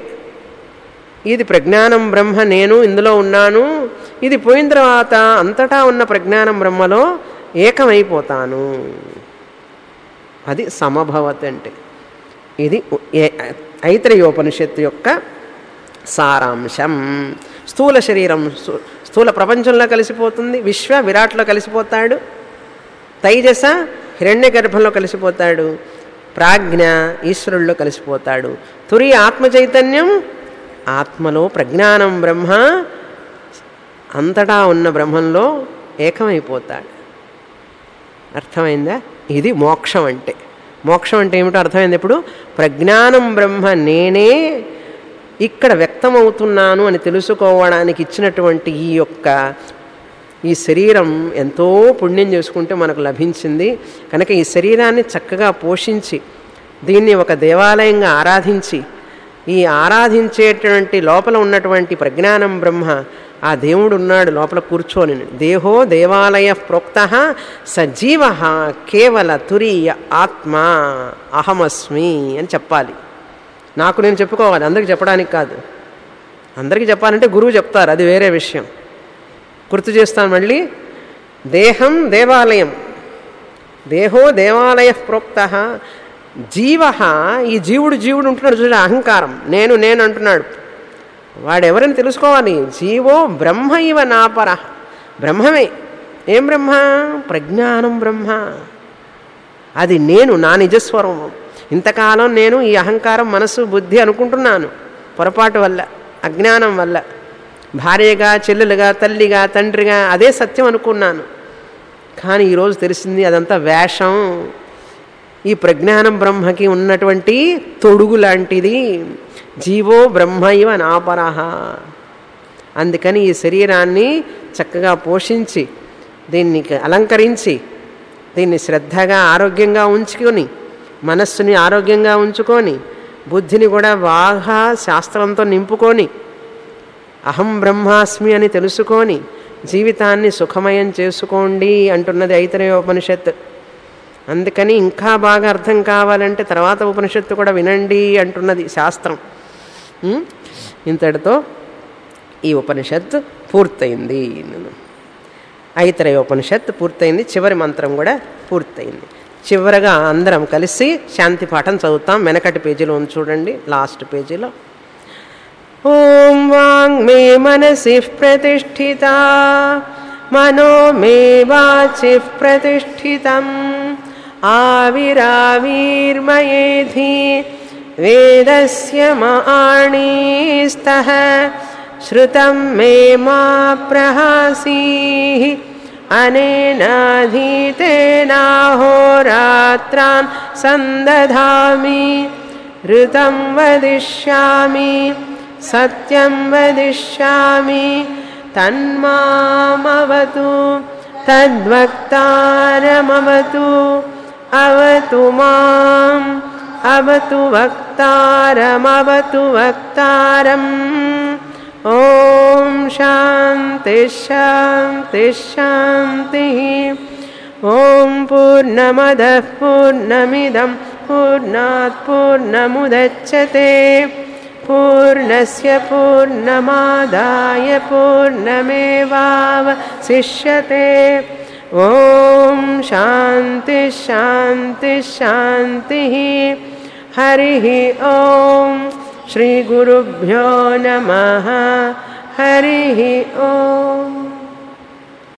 ఇది ప్రజ్ఞానం బ్రహ్మ నేను ఇందులో ఉన్నాను ఇది పోయిన తర్వాత అంతటా ఉన్న ప్రజ్ఞానం బ్రహ్మలో ఏకమైపోతాను అది సమభవత్ అంటే ఇది ఉ- ఏ- ఐత్రేయోపనిషత్తు యొక్క సారాంశం స్థూల శరీరం స్థూ- స్థూల ప్రపంచంలో కలిసిపోతుంది విశ్వ విరాట్లో కలిసిపోతాడు తైజస హిరణ్య గర్భంలో కలిసిపోతాడు ప్రాజ్ఞ ఈశ్వరుల్లో కలిసిపోతాడు తురి ఆత్మ చైతన్యం ఆత్మలో ప్రజ్ఞానం బ్రహ్మ అంతటా ఉన్న బ్రహ్మంలో ఏకమైపోతాడు అర్థమైందా ఇది మోక్షం అంటే మోక్షం అంటే ఏమిటో అర్థమైంది ఇప్పుడు ప్రజ్ఞానం బ్రహ్మ నేనే ఇక్కడ వ్యక్తమవుతున్నాను అని తెలుసుకోవడానికి ఇచ్చినటువంటి ఈ యొక్క ఈ శరీరం ఎంతో పుణ్యం చేసుకుంటే మనకు లభించింది కనుక ఈ శరీరాన్ని చక్కగా పోషించి దీన్ని ఒక దేవాలయంగా ఆరాధించి ఈ ఆరాధించేటువంటి లోపల ఉన్నటువంటి ప్రజ్ఞానం బ్రహ్మ ఆ దేవుడు ఉన్నాడు లోపల కూర్చొని దేహో దేవాలయ ప్రోక్త సజీవ కేవల తురీయ ఆత్మ అహమస్మి అని చెప్పాలి నాకు నేను చెప్పుకోవాలి అందరికి చెప్పడానికి కాదు అందరికీ చెప్పాలంటే గురువు చెప్తారు అది వేరే విషయం గుర్తు చేస్తాను మళ్ళీ దేహం దేవాలయం దేహో దేవాలయ ప్రోక్త జీవ ఈ జీవుడు జీవుడు ఉంటున్నాడు చూడ అహంకారం నేను నేను అంటున్నాడు వాడెవరని తెలుసుకోవాలి జీవో బ్రహ్మ ఇవ నాపర బ్రహ్మమే ఏం బ్రహ్మ ప్రజ్ఞానం బ్రహ్మ అది నేను నా నిజస్వరూపం ఇంతకాలం నేను ఈ అహంకారం మనసు బుద్ధి అనుకుంటున్నాను పొరపాటు వల్ల అజ్ఞానం వల్ల భార్యగా చెల్లెలుగా తల్లిగా తండ్రిగా అదే సత్యం అనుకున్నాను కానీ ఈరోజు తెలిసింది అదంతా వేషం ఈ ప్రజ్ఞానం బ్రహ్మకి ఉన్నటువంటి తొడుగు లాంటిది జీవో బ్రహ్మ ఇవ నాపరహ అందుకని ఈ శరీరాన్ని చక్కగా పోషించి దీన్ని అలంకరించి దీన్ని శ్రద్ధగా ఆరోగ్యంగా ఉంచుకొని మనస్సుని ఆరోగ్యంగా ఉంచుకొని బుద్ధిని కూడా బాగా శాస్త్రంతో నింపుకొని అహం బ్రహ్మాస్మి అని తెలుసుకొని జీవితాన్ని సుఖమయం చేసుకోండి అంటున్నది ఐతరేయోపనిషత్ అందుకని ఇంకా బాగా అర్థం కావాలంటే తర్వాత ఉపనిషత్తు కూడా వినండి అంటున్నది శాస్త్రం ఉం? ఇంతటితో ఈ ఉపనిషత్తు పూర్తయింది ఐతరేయోపనిషత్ పూర్తయింది చివరి మంత్రం కూడా పూర్తయింది చివరగా అందరం కలిసి శాంతి పాఠం చదువుతాం వెనకటి పేజీలో ఉంది చూడండి లాస్ట్ పేజీలో ॐ वाङ् मे मनसि प्रतिष्ठिता मनो मे वाचिः प्रतिष्ठितम् आविराविर्मयेधि वेदस्य माणीस्तः श्रुतं मे मा प्रहासीः अनेनाधीतेनाहोरात्रान् सन्दधामि ऋतं वदिष्यामि सत्यं वदिष्यामि तन्मामवतु तद्वक्तारमवतु अवतु माम् अवतु वक्तारमवतु वक्तारम् ॐ शान्तिः शान्तिः शान्तिः ॐ पूर्णमदः पूर्णमिदं पूर्णात् पूर्णमुदच्छते पूर्णस्य पूर्णमादाय पूर्णमेवावशिष्यते ॐ शान्तिः शान्तिः शान्तिः हरिः ॐ श्रीगुरुभ्यो नमः हरिः ॐ